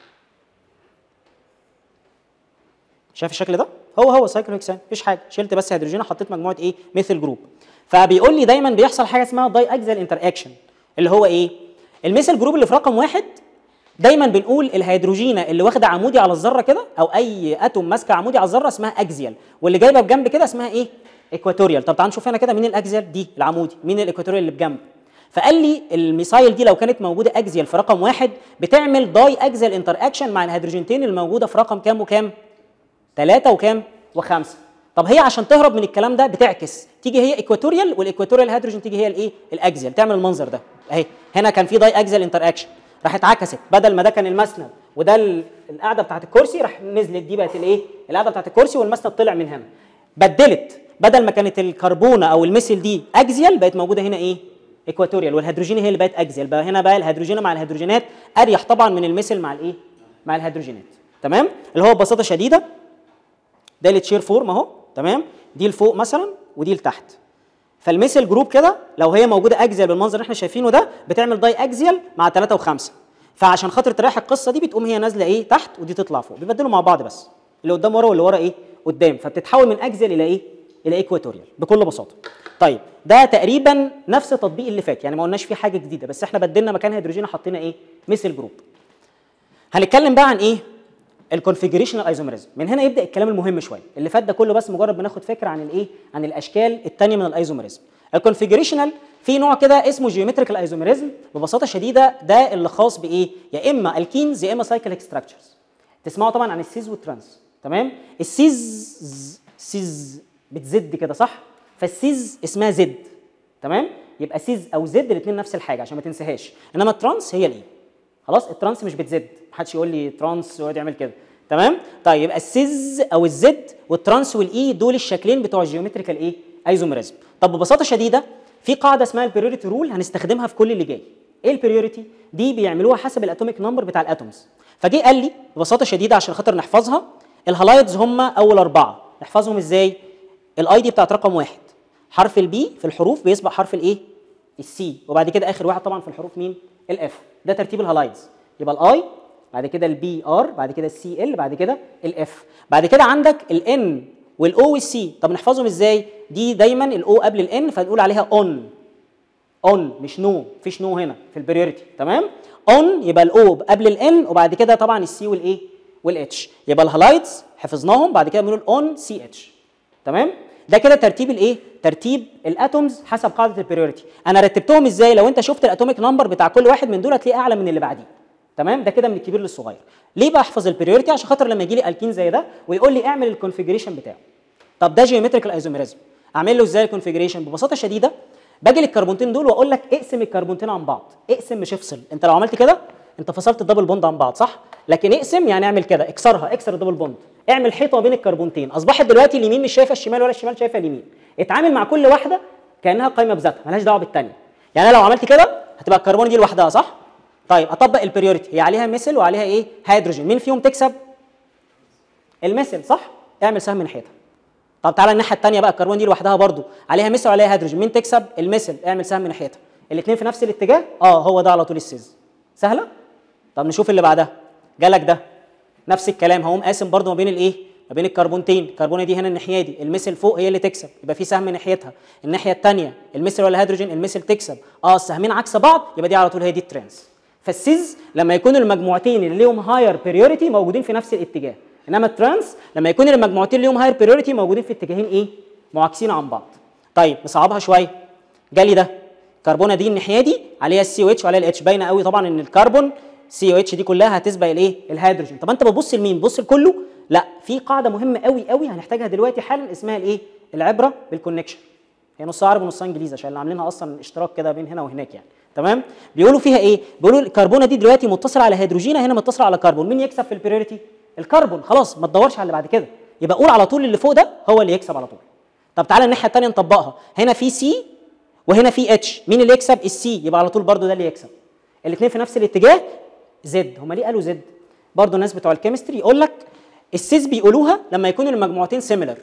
شايف الشكل ده هو هو سايكل هيكسان مفيش حاجه شلت بس هيدروجين حطيت مجموعه ايه مثل جروب فبيقول لي دايما بيحصل حاجه اسمها داي اكزال انتر اكشن اللي هو ايه المثل جروب اللي في رقم واحد دايما بنقول الهيدروجينه اللي واخده عمودي على الذره كده او اي اتوم ماسكه عمودي على الذره اسمها اكزيال واللي جايبه بجنب كده اسمها ايه ايكواتوريال طب تعال نشوف هنا كده مين الاكزيال دي العمودي مين الايكواتوريال اللي بجنب فقال لي الميسايل دي لو كانت موجوده اكزيال في رقم واحد بتعمل داي اكزيال انتر اكشن مع الهيدروجينتين الموجوده في رقم كام وكام ثلاثة وكام وخمسة طب هي عشان تهرب من الكلام ده بتعكس تيجي هي ايكواتوريال والايكواتوريال هيدروجين تيجي هي الايه الاكزيال تعمل المنظر ده اهي هنا كان في داي اكزيال انتر اكشن راحت عكست بدل ما ده كان المسند وده ال- القاعده بتاعت الكرسي راح نزلت دي بقت الايه القاعده بتاعت الكرسي والمسند طلع من هنا بدلت بدل ما كانت الكربونه او المثل دي اكزيال بقت موجوده هنا ايه ايكواتوريال والهيدروجين هي اللي بقت اكزيال بقى هنا بقى الهيدروجين مع الهيدروجينات اريح طبعا من المثل مع الايه مع الهيدروجينات تمام اللي هو ببساطه شديده ده التشير فورم اهو تمام دي لفوق مثلا ودي لتحت فالمثل جروب كده لو هي موجوده اكزيال بالمنظر اللي احنا شايفينه ده بتعمل داي اكزيال مع 3 و5 فعشان خاطر تريح القصه دي بتقوم هي نازله ايه تحت ودي تطلع فوق بيبدلوا مع بعض بس اللي قدام ورا واللي ورا ايه قدام فبتتحول من اكزل الى ايه الى ايكواتوريال بكل بساطه طيب ده تقريبا نفس تطبيق اللي فات يعني ما قلناش فيه حاجه جديده بس احنا بدلنا مكان هيدروجين حطينا ايه مثل جروب هنتكلم بقى عن ايه الكونفيجريشنال ايزوميريزم من هنا يبدا الكلام المهم شويه اللي فات ده كله بس مجرد بناخد فكره عن الايه عن الاشكال الثانيه من الايزوميريزم الكونفيجريشنال في نوع كده اسمه جيومتريكال ايزوميريزم ببساطه شديده ده اللي خاص بايه يا اما الكينز يا اما سايكليك ستراكشرز تسمعوا طبعا عن السيز والترانس تمام السيز سيز بتزد كده صح فالسيز اسمها زد تمام يبقى سيز او زد الاثنين نفس الحاجه عشان ما تنساهاش انما الترانس هي الايه خلاص الترانس مش بتزد محدش يقول لي ترانس ويقعد يعمل كده تمام طيب يبقى السيز او الزد والترانس والاي دول الشكلين بتوع الجيومتريكال ايه ايزوميريزم طب ببساطه شديده في قاعده اسمها البريوريتي رول هنستخدمها في كل اللي جاي ايه البريوريتي دي بيعملوها حسب الاتوميك نمبر بتاع الاتومز فجه قال لي ببساطه شديده عشان خاطر نحفظها الهالايدز هم اول اربعه نحفظهم ازاي الاي دي بتاعت رقم واحد حرف البي في الحروف بيسبق حرف الايه السي وبعد كده اخر واحد طبعا في الحروف مين الاف ده ترتيب الهالايدز يبقى الاي بعد كده البي ار بعد كده السي ال بعد كده الاف بعد كده عندك الان والاو والسي طب نحفظهم ازاي دي دايما الاو قبل الان فنقول عليها اون اون مش نو مفيش نو هنا في البريوريتي تمام اون يبقى الاو قبل الان وبعد كده طبعا السي والايه والاتش يبقى الهالايدز حفظناهم بعد كده بنقول اون سي اتش تمام ده كده ترتيب الايه ترتيب الاتومز حسب قاعده البريوريتي انا رتبتهم ازاي لو انت شفت الاتوميك نمبر بتاع كل واحد من دول هتلاقيه اعلى من اللي بعديه تمام ده كده من الكبير للصغير ليه بحفظ البريوريتي عشان خاطر لما يجي لي الكين زي ده ويقول لي اعمل الكونفيجريشن بتاعه طب ده جيومتريكال ايزوميريزم اعمل له ازاي الكونفيجريشن ببساطه شديده باجي للكربونتين دول واقول لك اقسم الكربونتين عن بعض اقسم مش افصل انت لو عملت كده انت فصلت الدبل بوند عن بعض صح لكن اقسم يعني اعمل كده اكسرها اكسر الدبل بوند اعمل حيطه بين الكربونتين اصبحت دلوقتي اليمين مش شايفه الشمال ولا الشمال شايفه اليمين اتعامل مع كل واحده كانها قايمه بذاتها مالهاش دعوه بالثانيه يعني انا لو عملت كده هتبقى الكربون دي لوحدها صح طيب اطبق البريوريتي هي عليها مثل وعليها ايه هيدروجين مين فيهم تكسب المثل صح اعمل سهم ناحيتها طب تعالى الناحيه الثانيه بقى الكربون دي لوحدها برضو عليها مثل وعليها هيدروجين مين تكسب المثل اعمل سهم ناحيتها الاثنين في نفس الاتجاه اه هو ده على طول السيز سهله طب نشوف اللي بعدها جالك ده نفس الكلام هقوم قاسم برضو ما بين الايه ما بين الكربونتين الكربونه دي هنا الناحيه دي المثل فوق هي اللي تكسب يبقى في سهم ناحيتها الناحيه الثانيه المثل ولا الهيدروجين المثل تكسب اه السهمين عكس بعض يبقى دي على طول هي دي الترانس فالسيز لما يكون المجموعتين اللي ليهم هاير بريوريتي موجودين في نفس الاتجاه انما الترانس لما يكون المجموعتين ليهم هاير بريوريتي موجودين في اتجاهين ايه معاكسين عن بعض طيب نصعبها شويه جالي ده كربونه دي الناحيه دي عليها السي او اتش وعليها الاتش باينه قوي طبعا ان الكربون سي او اتش دي كلها هتسبق الايه الهيدروجين طب انت بتبص لمين بص لكله لا في قاعده مهمه قوي قوي هنحتاجها دلوقتي حالا اسمها الايه العبره بالكونكشن هي نصها عربي ونصها انجليزي عشان اللي عاملينها اصلا اشتراك كده بين هنا وهناك يعني تمام بيقولوا فيها ايه بيقولوا الكربونه دي دلوقتي متصله على هيدروجينه هنا متصله على كربون مين يكسب في البريوريتي الكربون خلاص ما تدورش على اللي بعد كده يبقى قول على طول اللي فوق ده هو اللي يكسب على طول طب تعالى الناحيه الثانيه نطبقها هنا في سي وهنا في اتش مين اللي يكسب السي يبقى على طول برضو ده اللي يكسب الاثنين في نفس الاتجاه زد هم ليه قالوا زد برضو الناس بتوع الكيمستري يقول لك السيز بيقولوها لما يكونوا المجموعتين سيميلر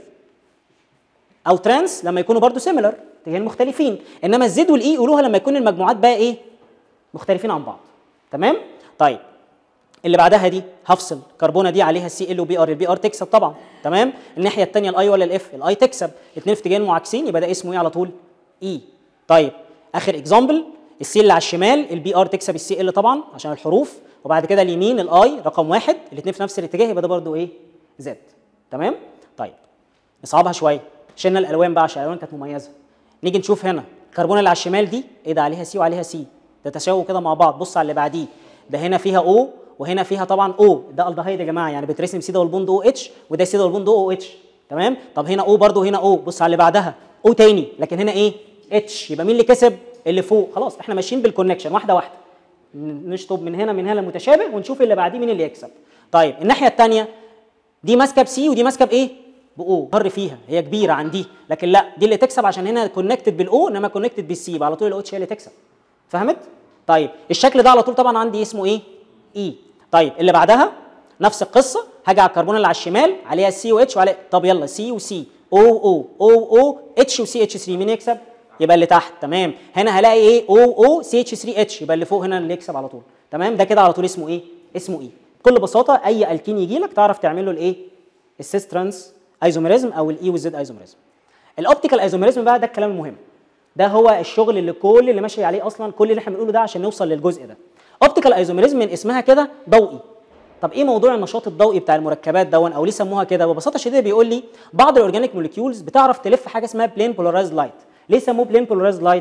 او ترانس لما يكونوا برضو سيميلر اتجاهين مختلفين انما الزد والاي يقولوها لما يكون المجموعات بقى ايه مختلفين عن بعض تمام طيب اللي بعدها دي هفصل كربونه دي عليها سي ال وبي ار البي ار تكسب طبعا تمام الناحيه الثانيه الاي ولا الاف الاي تكسب الاثنين في اتجاهين معاكسين يبقى ده اسمه ايه على طول اي طيب اخر اكزامبل السي اللي على الشمال البي ار تكسب السي ال طبعا عشان الحروف وبعد كده اليمين الاي رقم واحد الاثنين في نفس الاتجاه يبقى ده برضو ايه زد تمام طيب نصعبها شويه شلنا الالوان بقى عشان الالوان كانت مميزه نيجي نشوف هنا الكربونه اللي على الشمال دي ايه ده عليها سي وعليها سي ده تساوي كده مع بعض بص على اللي بعديه ده هنا فيها او وهنا فيها طبعا او ده الدهايد يا جماعه يعني بترسم سي دبل بوند او اتش وده سي دبل بوند او اتش تمام طب هنا او برضو هنا او بص على اللي بعدها او تاني لكن هنا ايه اتش يبقى مين اللي كسب اللي فوق خلاص احنا ماشيين بالكونكشن واحده واحده نشطب من هنا من هنا متشابه ونشوف اللي بعديه مين اللي يكسب طيب الناحيه الثانيه دي ماسكه بسي ودي ماسكه بايه باو ضر فيها هي كبيره عن دي لكن لا دي اللي تكسب عشان هنا كونكتد بالاو انما كونكتد بالسي يبقى على طول الاو اتش هي اللي تكسب فهمت طيب الشكل ده على طول طبعا عندي اسمه ايه اي طيب اللي بعدها نفس القصه هاجي على الكربون اللي على الشمال عليها سي و اتش وعليها طب يلا سي وسي او او او او اتش وسي اتش 3 مين يكسب يبقى اللي تحت تمام هنا هلاقي ايه او او سي اتش 3 اتش يبقى اللي فوق هنا اللي يكسب على طول تمام ده كده على طول اسمه ايه اسمه ايه بكل بساطه اي الكين يجي لك تعرف تعمل له الايه السيس ترانس ايزوميريزم او الاي وزد ايزوميريزم الاوبتيكال ايزوميريزم بقى ده الكلام المهم ده هو الشغل اللي كل اللي ماشي عليه اصلا كل اللي احنا بنقوله ده عشان نوصل للجزء ده اوبتيكال ايزوميريزم من اسمها كده ضوئي طب ايه موضوع النشاط الضوئي بتاع المركبات دون او ليه سموها كده ببساطه شديده بيقول لي بعض الاورجانيك موليكيولز بتعرف تلف حاجه اسمها بلين بولارايزد لايت ليه سموه بلين بولارايزد لايت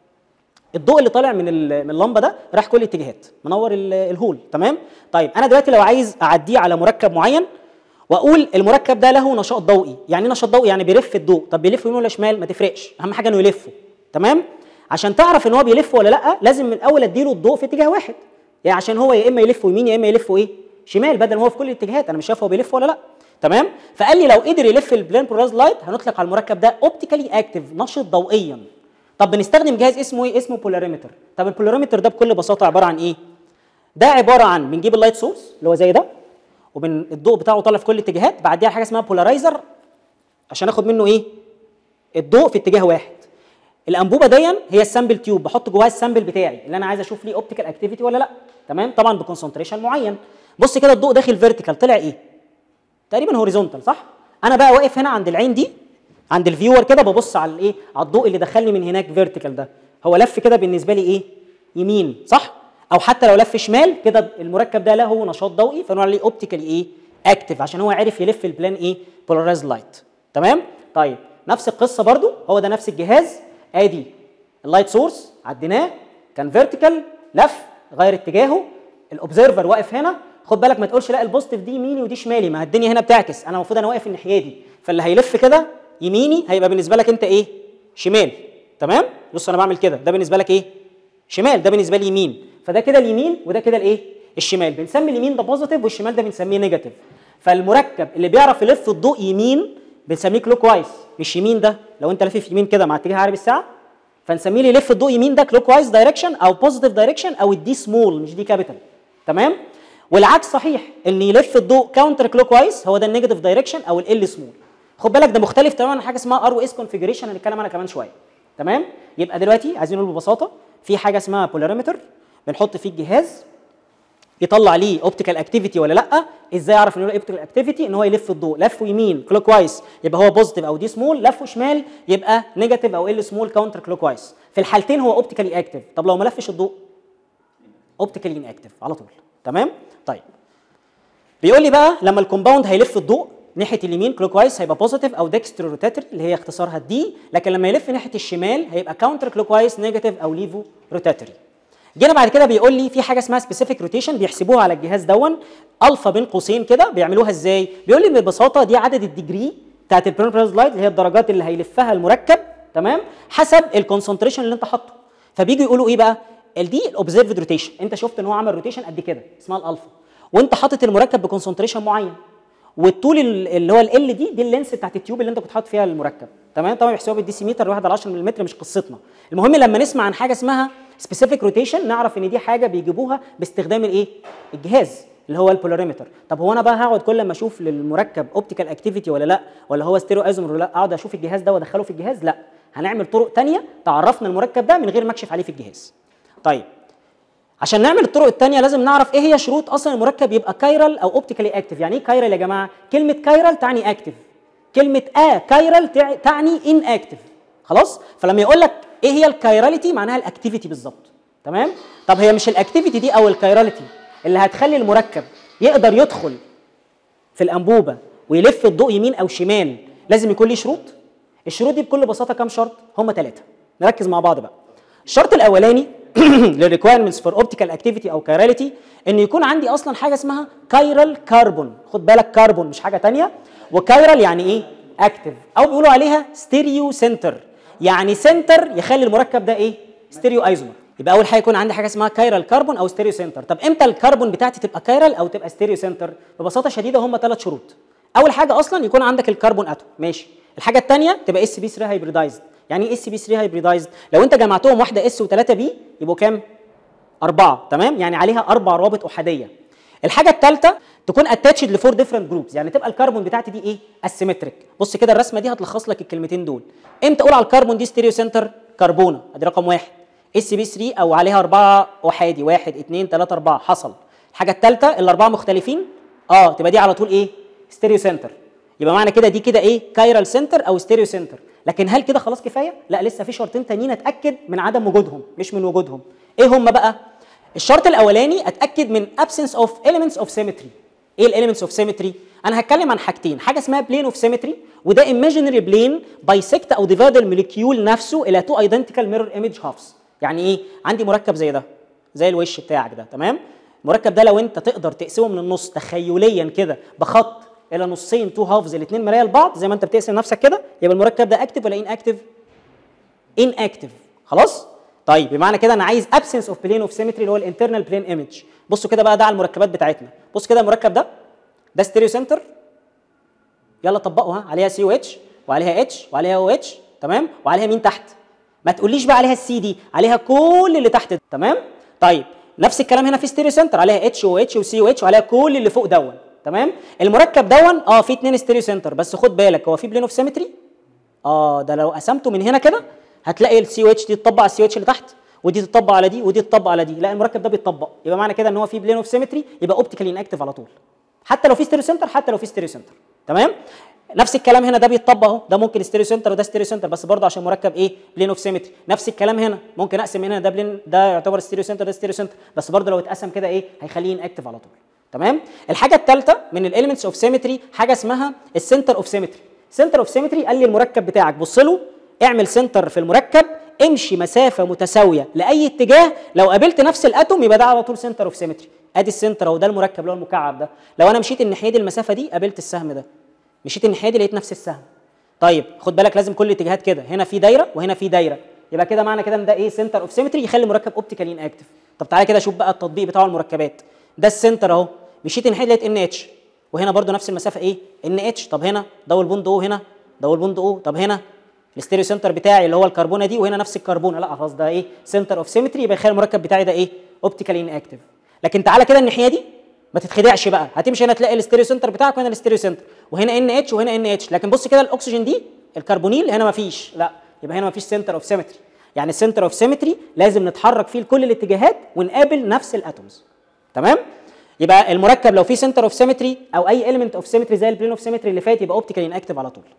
الضوء اللي طالع من من اللمبه ده راح كل الاتجاهات منور الهول تمام طيب انا دلوقتي لو عايز اعديه على مركب معين واقول المركب ده له نشاط ضوئي يعني ايه نشاط ضوئي يعني بيلف الضوء طب بيلف يمين ولا شمال ما تفرقش اهم حاجه انه يلفه تمام عشان تعرف ان هو بيلف ولا لا لازم من الاول اديله الضوء في اتجاه واحد يعني عشان هو يا اما يلف يمين يا اما يلف ايه شمال بدل ما هو في كل الاتجاهات انا مش شايف هو بيلف ولا لا تمام فقال لي لو قدر يلف البلان بولارايز لايت هنطلق على المركب ده اوبتيكالي اكتف نشط ضوئيا طب بنستخدم جهاز اسمه ايه اسمه بولاريمتر طب البولاريمتر ده بكل بساطه عباره عن ايه ده عباره عن بنجيب اللايت سورس اللي هو زي ده وبن الضوء بتاعه طالع في كل الاتجاهات بعديها حاجه اسمها بولارايزر عشان اخد منه ايه الضوء في اتجاه واحد الانبوبه دي هي السامبل تيوب بحط جواها السامبل بتاعي اللي انا عايز اشوف ليه اوبتيكال اكتيفيتي ولا لا تمام طبعا بكونسنتريشن معين بص كده الضوء داخل فيرتيكال طلع ايه تقريبا هوريزونتال صح انا بقى واقف هنا عند العين دي عند الفيور كده ببص على الايه على الضوء اللي دخلني من هناك فيرتيكال ده هو لف كده بالنسبه لي ايه يمين صح او حتى لو لف شمال كده المركب ده له نشاط ضوئي فنقول عليه اوبتيكالي ايه اكتف عشان هو عرف يلف البلان ايه بولارايز لايت تمام طيب نفس القصه برضو هو ده نفس الجهاز ادي اللايت سورس عديناه كان فيرتيكال لف غير اتجاهه الاوبزرفر واقف هنا خد بالك ما تقولش لا البوزيتيف دي يميني ودي شمالي ما الدنيا هنا بتعكس انا المفروض انا واقف الناحيه دي فاللي هيلف كده يميني هيبقى بالنسبه لك انت ايه شمال تمام بص انا بعمل كده ده بالنسبه لك ايه شمال ده بالنسبه لي يمين فده كده اليمين وده كده الايه الشمال بنسمي اليمين ده بوزيتيف والشمال ده بنسميه نيجاتيف فالمركب اللي بيعرف يلف الضوء يمين بنسميه كلوك وايز مش يمين ده لو انت لافف يمين كده مع اتجاه عقرب الساعه فنسميه لي يلف الضوء يمين ده كلوك وايز دايركشن او بوزيتيف دايركشن او الدي سمول مش دي كابيتال تمام والعكس صحيح ان يلف الضوء كاونتر كلوك وايز هو ده النيجاتيف دايركشن او ال سمول خد بالك ده مختلف تماما عن حاجه اسمها ار اس كونفيجريشن هنتكلم عنها كمان شويه تمام يبقى دلوقتي عايزين نقول ببساطه في حاجه اسمها بولاريمتر بنحط فيه الجهاز يطلع ليه اوبتيكال اكتيفيتي ولا لا ازاي اعرف ان هو اوبتيكال اكتيفيتي ان هو يلف الضوء لفه يمين كلوك وايز يبقى هو بوزيتيف او دي سمول لفه شمال يبقى نيجاتيف او ال سمول كاونتر كلوك وايز في الحالتين هو اوبتيكالي اكتيف طب لو ما لفش الضوء اوبتيكالي ان اكتيف على طول تمام طيب بيقول لي بقى لما الكومباوند هيلف الضوء ناحيه اليمين كلوك وايز هيبقى بوزيتيف او ديكسترو روتاتري اللي هي اختصارها دي لكن لما يلف ناحيه الشمال هيبقى كاونتر كلوك وايز نيجاتيف او ليفو روتاتري جينا بعد كده بيقول لي في حاجه اسمها سبيسيفيك روتيشن بيحسبوها على الجهاز دون الفا بين قوسين كده بيعملوها ازاي بيقول لي ببساطه دي عدد الديجري بتاعت البرينفرنس لايت اللي هي الدرجات اللي هيلفها المركب تمام حسب الكونسنتريشن اللي انت حاطه فبيجوا يقولوا ايه بقى دي الاوبزرفد روتيشن انت شفت ان هو عمل روتيشن قد كده اسمها الالفا وانت حاطط المركب بكونسنتريشن معين والطول اللي هو ال دي دي اللينس بتاعت التيوب اللي انت كنت حاطط فيها المركب تمام طبعا بيحسبوها بالديسيمتر 1 على 10 ملم مش قصتنا المهم لما نسمع عن حاجه اسمها سبيسيفيك روتيشن نعرف ان دي حاجه بيجيبوها باستخدام الايه الجهاز اللي هو البولاريمتر طب هو انا بقى هقعد كل ما اشوف للمركب اوبتيكال اكتيفيتي ولا لا ولا هو ستيريو ايزومر ولا لا اقعد اشوف الجهاز ده وادخله في الجهاز لا هنعمل طرق تانية تعرفنا المركب ده من غير ما اكشف عليه في الجهاز طيب عشان نعمل الطرق الثانيه لازم نعرف ايه هي شروط اصلا المركب يبقى كايرال او اوبتيكالي اكتف يعني ايه كايرال يا جماعه كلمه كايرال تعني اكتف كلمه ا كايرال تعني ان اكتف خلاص فلما يقول لك ايه هي الكايراليتي معناها الاكتيفيتي بالظبط تمام طب هي مش الاكتيفيتي دي او الكايراليتي اللي هتخلي المركب يقدر يدخل في الانبوبه ويلف الضوء يمين او شمال لازم يكون ليه شروط الشروط دي بكل بساطه كام شرط هم ثلاثه نركز مع بعض بقى الشرط الاولاني للريكويرمنتس فور اوبتيكال اكتيفيتي او كايراليتي ان يكون عندي اصلا حاجه اسمها كايرال كاربون خد بالك كاربون مش حاجه تانية وكايرال يعني ايه اكتف او بيقولوا عليها ستيريو سنتر يعني سنتر يخلي المركب ده ايه ستيريو ايزومر يبقى اول حاجه يكون عندي حاجه اسمها كايرال كاربون او ستيريو سنتر طب امتى الكربون بتاعتي تبقى كايرال او تبقى ستيريو سنتر ببساطه شديده هم ثلاث شروط اول حاجه اصلا يكون عندك الكربون اتوم ماشي الحاجه الثانيه تبقى اس بي 3 هايبريدايزد يعني ايه اس بي 3 هايبريدايزد لو انت جمعتهم واحده اس و3 بي يبقوا كام أربعة تمام يعني عليها أربع روابط أحادية الحاجة الثالثة تكون اتاتشد لفور ديفرنت جروبز يعني تبقى الكربون بتاعتي دي ايه اسيمتريك بص كده الرسمه دي هتلخص لك الكلمتين دول امتى اقول على الكربون دي ستيريو سنتر كربونه ادي رقم واحد اس بي 3 او عليها اربعه احادي واحد اثنين ثلاثه اربعه حصل الحاجه الثالثه الاربعه مختلفين اه تبقى دي على طول ايه ستيريو سنتر يبقى معنى كده دي كده ايه كايرال سنتر او ستيريو سنتر لكن هل كده خلاص كفايه لا لسه في شرطين تانيين اتاكد من عدم وجودهم مش من وجودهم ايه هم بقى الشرط الاولاني اتاكد من absence of elements of symmetry ايه الاليمنتس اوف سيمتري انا هتكلم عن حاجتين حاجه اسمها بلين اوف سيمتري وده imaginary بلين بايسكت او ديفايد الموليكيول نفسه الى تو ايدنتيكال ميرور ايمج هافز يعني ايه عندي مركب زي ده زي الوش بتاعك ده تمام المركب ده لو انت تقدر تقسمه من النص تخيليا كده بخط الى نصين تو هافز الاثنين مرايه لبعض زي ما انت بتقسم نفسك كده يبقى المركب ده اكتف ولا ان اكتف ان اكتف خلاص طيب بمعنى كده انا عايز absence of plane of symmetry اللي هو الانترنال بلين ايمج بصوا كده بقى ده على المركبات بتاعتنا بص كده المركب ده ده ستيريو سنتر يلا طبقوا ها عليها سي او اتش وعليها اتش وعليها او اتش تمام وعليها مين تحت ما تقوليش بقى عليها السي دي عليها كل اللي تحت ده. تمام طيب نفس الكلام هنا في ستيريو سنتر عليها اتش او اتش وسي او اتش وعليها كل اللي فوق دون تمام المركب دون اه في اتنين ستيريو سنتر بس خد بالك هو في بلين اوف سيمتري اه ده لو قسمته من هنا كده هتلاقي السي او اتش دي تطبق على السي او اتش اللي تحت ودي تطبق على دي ودي تطبق على دي لا المركب ده بيتطبق يبقى معنى كده ان هو في بلين اوف سيمتري يبقى اوبتيكالي انكتيف على طول حتى لو في ستيريو سنتر حتى لو في ستيريو سنتر تمام نفس الكلام هنا ده بيتطبق اهو ده ممكن ستيريو سنتر وده ستيريو سنتر بس برضه عشان مركب ايه بلين اوف سيمتري نفس الكلام هنا ممكن اقسم هنا ده بلين ده يعتبر ستيريو سنتر ده ستيريو سنتر بس برضه لو اتقسم كده ايه هيخليه انكتيف على طول تمام الحاجه الثالثه من الاليمنتس اوف سيمتري حاجه اسمها السنتر اوف سيمتري سنتر اوف سيمتري قال لي المركب بتاعك بص له اعمل سنتر في المركب امشي مسافه متساويه لاي اتجاه لو قابلت نفس الاتوم يبقى ده على طول سنتر اوف سيمتري ادي السنتر اهو ده المركب اللي هو المكعب ده لو انا مشيت الناحيه دي المسافه دي قابلت السهم ده مشيت الناحيه دي لقيت نفس السهم طيب خد بالك لازم كل الاتجاهات كده هنا في دايره وهنا في دايره يبقى كده معنى كده ان ده ايه سنتر اوف سيمتري يخلي المركب اوبتيكالي ان اكتف طب تعالى كده شوف بقى التطبيق بتاع المركبات ده السنتر اهو مشيت الناحيه لقيت ان اتش وهنا برده نفس المسافه ايه ان اتش طب هنا دول بوند او هنا دول بوند او طب هنا الستيريو سنتر بتاعي اللي هو الكربونه دي وهنا نفس الكربونه لا خلاص ده ايه سنتر اوف سيمتري يبقى يخلي المركب بتاعي ده ايه اوبتيكالي ان اكتف لكن تعالى كده الناحيه دي ما تتخدعش بقى هتمشي هنا تلاقي الستيريو سنتر بتاعك وهنا الستيريو سنتر وهنا ان اتش وهنا ان اتش لكن بص كده الاكسجين دي الكربونيل هنا ما فيش لا يبقى هنا ما فيش سنتر اوف سيمتري يعني السنتر اوف سيمتري لازم نتحرك فيه لكل الاتجاهات ونقابل نفس الاتومز تمام يبقى المركب لو فيه سنتر اوف سيمتري او اي اليمنت اوف سيمتري زي البلين اوف سيمتري اللي فات يبقى اوبتيكالي انكتيف على طول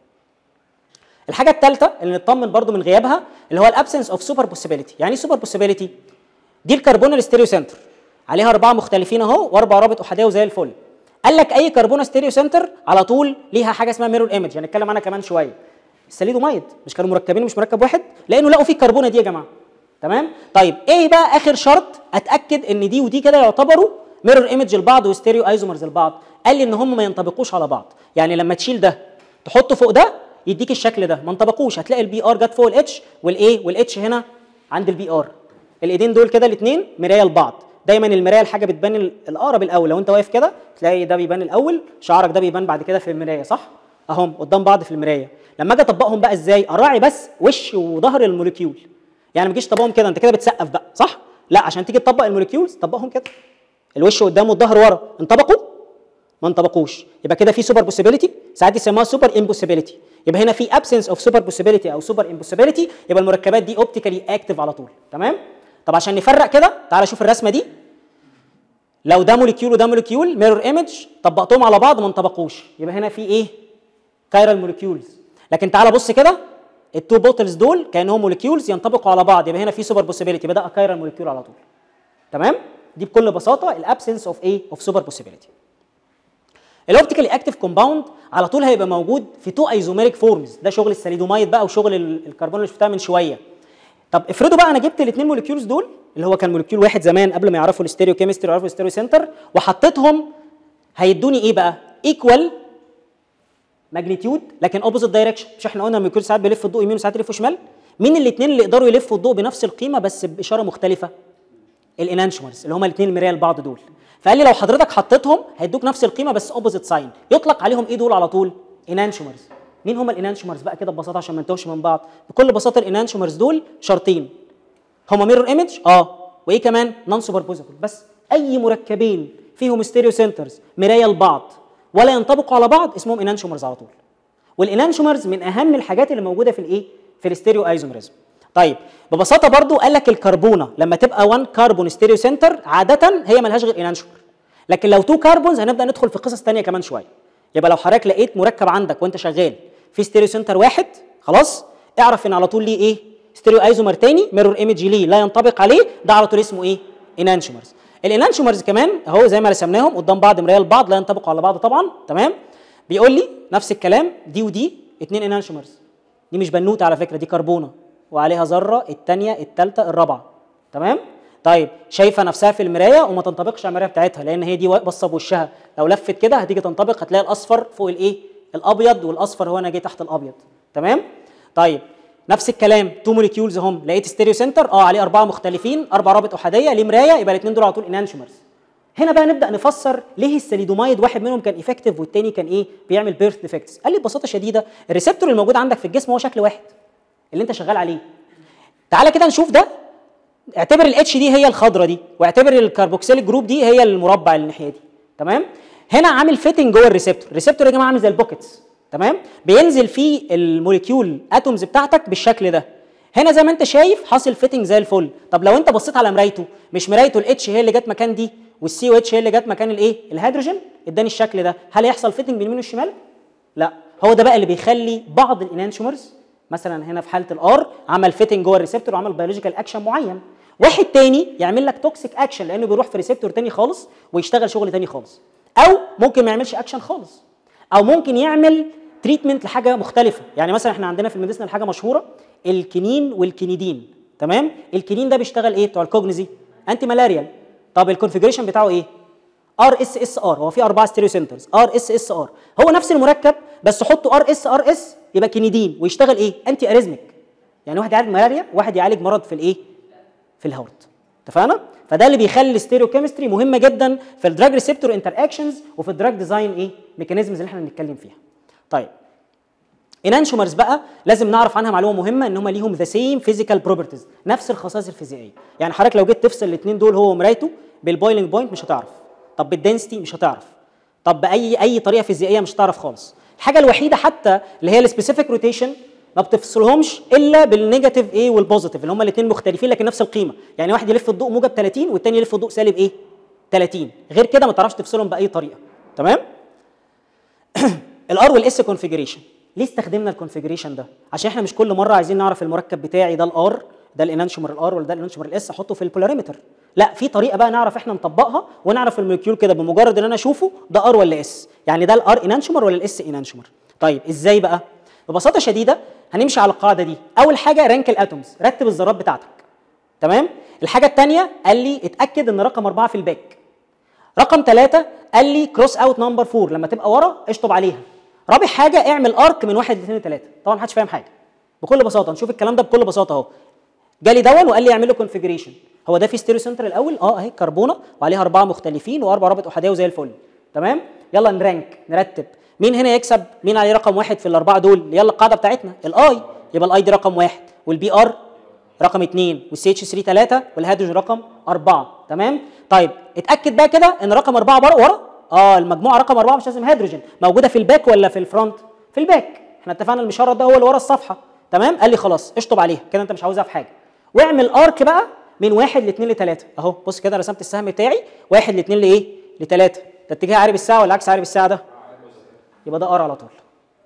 الحاجه الثالثه اللي نطمن برضو من غيابها اللي هو الابسنس اوف سوبر بوسيبيليتي يعني ايه سوبر بوسيبيليتي دي الكربون الستيريو سنتر عليها اربعه مختلفين اهو واربع رابط احاديه وزي الفل قال لك اي كربونه ستيريو سنتر على طول ليها حاجه اسمها ميرور ايمج هنتكلم عنها كمان شويه السليدومايد مش كانوا مركبين مش مركب واحد لانه لقوا فيه الكربونه دي يا جماعه تمام طيب ايه بقى اخر شرط اتاكد ان دي ودي كده يعتبروا ميرور ايمج لبعض وستيريو ايزومرز لبعض قال لي ان هم ما ينطبقوش على بعض يعني لما تشيل ده تحطه فوق ده يديك الشكل ده ما انطبقوش هتلاقي البي ار جت فوق الاتش والايه والاتش هنا عند البي ار الايدين دول كده الاثنين مرايه لبعض دايما المرايه الحاجه بتبان الاقرب الاول لو انت واقف كده تلاقي ده بيبان الاول شعرك ده بيبان بعد كده في المرايه صح اهم قدام بعض في المرايه لما اجي اطبقهم بقى ازاي اراعي بس وش وظهر الموليكيول يعني ما تجيش تطبقهم كده انت كده بتسقف بقى صح لا عشان تيجي تطبق الموليكيولز طبقهم كده الوش قدام والظهر ورا انطبقوا ما انطبقوش يبقى كده في سوبر بوسيبيليتي ساعات يسموها سوبر امبوسيبيليتي يبقى هنا في ابسنس اوف سوبر بوسيبيليتي او سوبر امبوسيبيليتي يبقى المركبات دي اوبتيكالي اكتف على طول تمام طب عشان نفرق كده تعالى شوف الرسمه دي لو ده موليكيول وده موليكيول ميرور ايمج طبقتهم على بعض ما انطبقوش يبقى هنا في ايه كايرال موليكيولز لكن تعالى بص كده التو بوتلز دول كانهم موليكيولز ينطبقوا على بعض يبقى هنا في سوبر بوسيبيليتي يبقى ده كايرال موليكيول على طول تمام دي بكل بساطه الابسنس اوف ايه اوف سوبر بوسيبيليتي الاوبتيكالي اكتيف كومباوند على طول هيبقى موجود في تو ايزوميريك فورمز ده شغل الساليدومايد بقى وشغل الكربون اللي شفتها من شويه طب افرضوا بقى انا جبت الاثنين موليكيولز دول اللي هو كان موليكيول واحد زمان قبل ما يعرفوا الاستيريو كيمستري ويعرفوا الاستيريو سنتر وحطيتهم هيدوني ايه بقى ايكوال ماجنتيود لكن اوبوزيت دايركشن مش احنا قلنا الموليكيول ساعات بيلف الضوء يمين وساعات يلف شمال مين الاثنين اللي يقدروا يلفوا الضوء بنفس القيمه بس باشاره مختلفه الانانشومرز اللي هما الاثنين المرايه لبعض دول فقال لي لو حضرتك حطيتهم هيدوك نفس القيمه بس اوبوزيت ساين يطلق عليهم ايه دول على طول انانشومرز مين هم الانانشومرز بقى كده ببساطه عشان ما نتوهش من بعض بكل بساطه الانانشومرز دول شرطين هما ميرور ايمج اه وايه كمان نون سوبربوزبل بس اي مركبين فيهم ستيريو سنترز مرايه لبعض ولا ينطبقوا على بعض اسمهم انانشومرز على طول والانانشومرز من اهم الحاجات اللي موجوده في الايه في الستيريو ايزومرزم طيب ببساطه برضو قال لك الكربونه لما تبقى 1 كربون ستيريو سنتر عاده هي ملهاش غير انانشور لكن لو 2 كربونز هنبدا ندخل في قصص ثانيه كمان شويه يبقى لو حضرتك لقيت مركب عندك وانت شغال في ستيريو سنتر واحد خلاص اعرف ان على طول ليه ايه ستيريو ايزومر تاني ميرور ايمج ليه لا ينطبق عليه ده على طول اسمه ايه انانشومرز الانانشومرز كمان اهو زي ما رسمناهم قدام بعض مرايه لبعض لا ينطبقوا على بعض طبعا تمام بيقول لي نفس الكلام دي ودي اتنين انانشومرز دي مش بنوته على فكره دي كربونه وعليها ذره الثانيه الثالثه الرابعه تمام طيب شايفه نفسها في المرايه وما تنطبقش على المرايه بتاعتها لان هي دي باصه بوشها لو لفت كده هتيجي تنطبق هتلاقي الاصفر فوق الايه الابيض والاصفر هو انا جاي تحت الابيض تمام طيب نفس الكلام تو موليكيولز هم لقيت ستيريو سنتر اه عليه اربعه مختلفين اربع رابط احاديه ليه مرايه يبقى الاثنين دول على طول انانشومرز هنا بقى نبدا نفسر ليه السليدومايد واحد منهم كان افكتيف والتاني كان ايه بيعمل بيرث ديفكتس قال لي ببساطه شديده الريسبتور الموجود عندك في الجسم هو شكل واحد اللي انت شغال عليه تعالى كده نشوف ده اعتبر الاتش دي هي الخضره دي واعتبر الكربوكسيل جروب دي هي المربع اللي الناحيه دي تمام هنا عامل فيتنج جوه الريسبتور الريسبتور يا جماعه عامل زي البوكيتس تمام بينزل فيه الموليكيول اتومز بتاعتك بالشكل ده هنا زي ما انت شايف حاصل فيتنج زي الفل طب لو انت بصيت على مرايته مش مرايته الاتش هي اللي جت مكان دي والسي او اتش هي اللي جت مكان الايه الهيدروجين اداني الشكل ده هل هيحصل فيتنج باليمين والشمال لا هو ده بقى اللي بيخلي بعض الانانشومرز مثلا هنا في حاله الار عمل فيتنج جوه الريسبتور وعمل بيولوجيكال اكشن معين واحد تاني يعمل لك توكسيك اكشن لانه بيروح في ريسبتور تاني خالص ويشتغل شغل تاني خالص او ممكن ما يعملش اكشن خالص او ممكن يعمل تريتمنت لحاجه مختلفه يعني مثلا احنا عندنا في الميديسن حاجه مشهوره الكنين والكنيدين تمام الكنين ده بيشتغل ايه بتوع الكوجنيزي انتي مالاريال طب الكونفيجريشن بتاعه ايه ار اس اس ار هو في اربعه ستيريو سنترز ار اس اس ار هو نفس المركب بس حطه ار اس ار اس يبقى كنيدين ويشتغل ايه انتي اريزميك يعني واحد يعالج ملاريا واحد يعالج مرض في الايه في الهارت اتفقنا فده اللي بيخلي الستيريو كيمستري مهمه جدا في الدراج ريسبتور انتر اكشنز وفي الدراج ديزاين ايه ميكانيزمز اللي احنا بنتكلم فيها طيب انانشومرز بقى لازم نعرف عنها معلومه مهمه ان هم ليهم ذا سيم فيزيكال بروبرتيز نفس الخصائص الفيزيائيه يعني حضرتك لو جيت تفصل الاثنين دول هو ومرايته بالبويلنج بوينت مش هتعرف طب بالدنسيتي مش هتعرف طب باي اي طريقه فيزيائيه مش هتعرف خالص الحاجه الوحيده حتى اللي هي السبيسيفيك روتيشن ما بتفصلهمش الا بالنيجاتيف ايه والبوزيتيف اللي هم الاثنين مختلفين لكن نفس القيمه يعني واحد يلف الضوء موجب 30 والثاني يلف الضوء سالب ايه 30 غير كده ما تعرفش تفصلهم باي طريقه تمام الار والاس كونفيجريشن ليه استخدمنا الكونفيجريشن ده عشان احنا مش كل مره عايزين نعرف المركب بتاعي ده الار ده الانانشومر الار ولا ده الانانشومر الاس احطه في البولاريمتر لا في طريقه بقى نعرف احنا نطبقها ونعرف المولكيول كده بمجرد ان انا اشوفه ده ار ولا اس يعني ده الار انانشومر ولا الاس انانشومر طيب ازاي بقى ببساطه شديده هنمشي على القاعده دي اول حاجه رانك الاتومز رتب الذرات بتاعتك تمام الحاجه الثانيه قال لي اتاكد ان رقم أربعة في الباك رقم ثلاثة قال لي كروس اوت نمبر 4 لما تبقى ورا اشطب عليها رابع حاجه اعمل ارك من واحد لاثنين لثلاثه طبعا محدش فاهم حاجه بكل بساطه نشوف الكلام ده بكل بساطه اهو جالي دون وقال لي اعمل له كونفيجريشن هو ده في ستيريو سنتر الاول اه اهي كربونه وعليها اربعه مختلفين واربع رابط احاديه وزي الفل تمام يلا نرانك نرتب مين هنا يكسب مين عليه رقم واحد في الاربعه دول يلا القاعده بتاعتنا الاي يبقى الاي دي رقم واحد والبي ار رقم اثنين والسي اتش 3 ثلاثه والهيدروجين رقم اربعه تمام طيب اتاكد بقى كده ان رقم اربعه ورا ورا اه المجموعه رقم اربعه مش لازم هيدروجين موجوده في الباك ولا في الفرونت في الباك احنا اتفقنا المشرط ده هو اللي ورا الصفحه تمام قال لي خلاص اشطب عليها كده انت مش عاوزها في حاجه واعمل ارك بقى من واحد لاثنين لثلاثه اهو بص كده رسمت السهم بتاعي واحد لاثنين لايه لثلاثه ده اتجاه عقارب الساعه ولا عكس عقارب الساعه ده يبقى ده ار على طول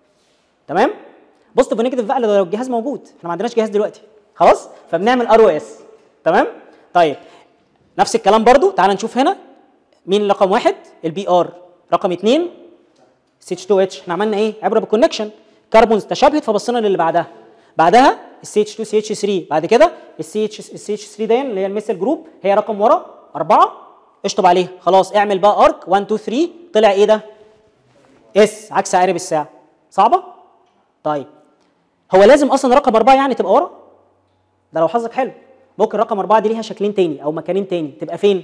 تمام بوزيتيف ونيجاتيف بقى لو الجهاز موجود احنا ما عندناش جهاز دلوقتي خلاص فبنعمل ار اس تمام طيب نفس الكلام برضو تعال نشوف هنا مين رقم واحد البي ار رقم اثنين سي اتش 2 اتش احنا عملنا ايه عبره بالكونكشن كربونز تشابهت فبصينا للي بعدها بعدها السي اتش 2 سي اتش 3 بعد كده السي اتش السي اتش 3 دي اللي هي الميثيل جروب هي رقم ورا أربعة اشطب عليها خلاص اعمل بقى ارك 1 2 3 طلع ايه ده اس عكس عقارب الساعه صعبه طيب هو لازم اصلا رقم أربعة يعني تبقى ورا ده لو حظك حلو ممكن رقم أربعة دي ليها شكلين تاني او مكانين تاني تبقى فين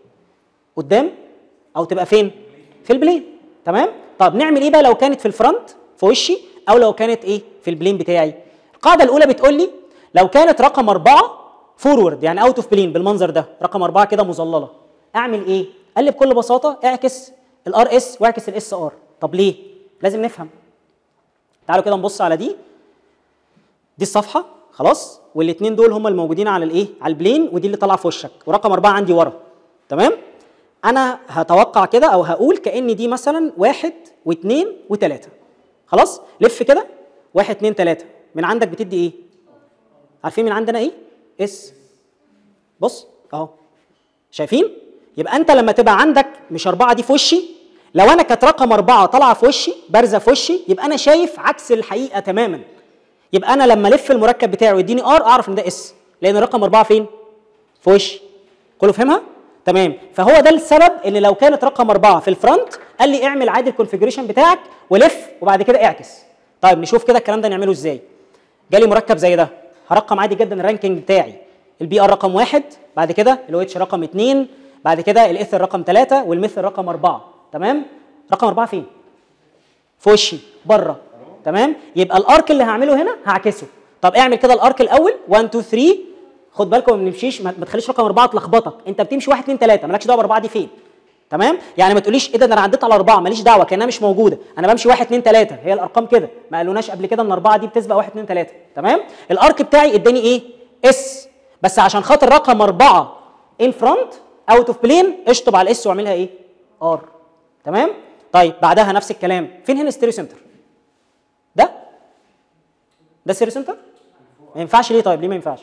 قدام او تبقى فين في البلين تمام طب نعمل ايه بقى لو كانت في الفرونت في وشي او لو كانت ايه في البلين بتاعي القاعده الاولى بتقول لي لو كانت رقم أربعة فورورد يعني اوت اوف بلين بالمنظر ده رقم أربعة كده مظلله اعمل ايه قال لي بكل بساطه اعكس الار اس واعكس الاس ار طب ليه لازم نفهم تعالوا كده نبص على دي دي الصفحه خلاص والاثنين دول هم الموجودين على الايه على البلين ودي اللي طالعه في وشك ورقم أربعة عندي ورا تمام انا هتوقع كده او هقول كان دي مثلا واحد واثنين وثلاثه خلاص لف كده واحد اثنين ثلاثه من عندك بتدي ايه عارفين من عندنا ايه اس بص اهو شايفين يبقى انت لما تبقى عندك مش أربعة دي في وشي لو انا كانت رقم أربعة طالعة في وشي بارزة في وشي يبقى انا شايف عكس الحقيقة تماما يبقى انا لما الف المركب بتاعي ويديني ار اعرف ان ده اس لان رقم أربعة فين في وشي كله فهمها تمام فهو ده السبب ان لو كانت رقم أربعة في الفرونت قال لي اعمل عادي الكونفيجريشن بتاعك ولف وبعد كده اعكس طيب نشوف كده الكلام ده نعمله ازاي جالي مركب زي ده هرقم عادي جدا الرانكينج بتاعي البي ار رقم واحد بعد كده الاو اتش رقم اثنين بعد كده الاثر رقم ثلاثة والمثل رقم أربعة تمام رقم أربعة فين في وشي بره تمام يبقى الارك اللي هعمله هنا هعكسه طب اعمل كده الارك الاول 1 2 3 خد بالكم ما بنمشيش ما ما تخليش رقم أربعة تلخبطك انت بتمشي 1 2 3 مالكش دعوه بأربعة دي فين تمام يعني ما تقوليش ايه ده ده انا عديت على أربعة ماليش دعوه كانها مش موجوده انا بمشي 1 2 3 هي الارقام كده ما قالوناش قبل كده ان أربعة دي بتسبق 1 2 3 تمام الارك بتاعي اداني ايه اس بس عشان خاطر رقم أربعة ان فرونت اوت اوف بلين اشطب على الاس واعملها ايه ار تمام طيب بعدها نفس الكلام فين هنا ستيريو سنتر ده ده ستيريو سنتر ما ينفعش ليه طيب ليه ما ينفعش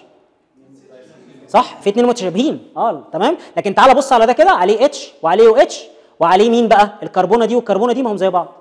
صح في اتنين متشابهين اه تمام لكن تعالى بص على ده كده عليه اتش وعليه او اتش وعليه مين بقى الكربونه دي والكربونه دي ما هم زي بعض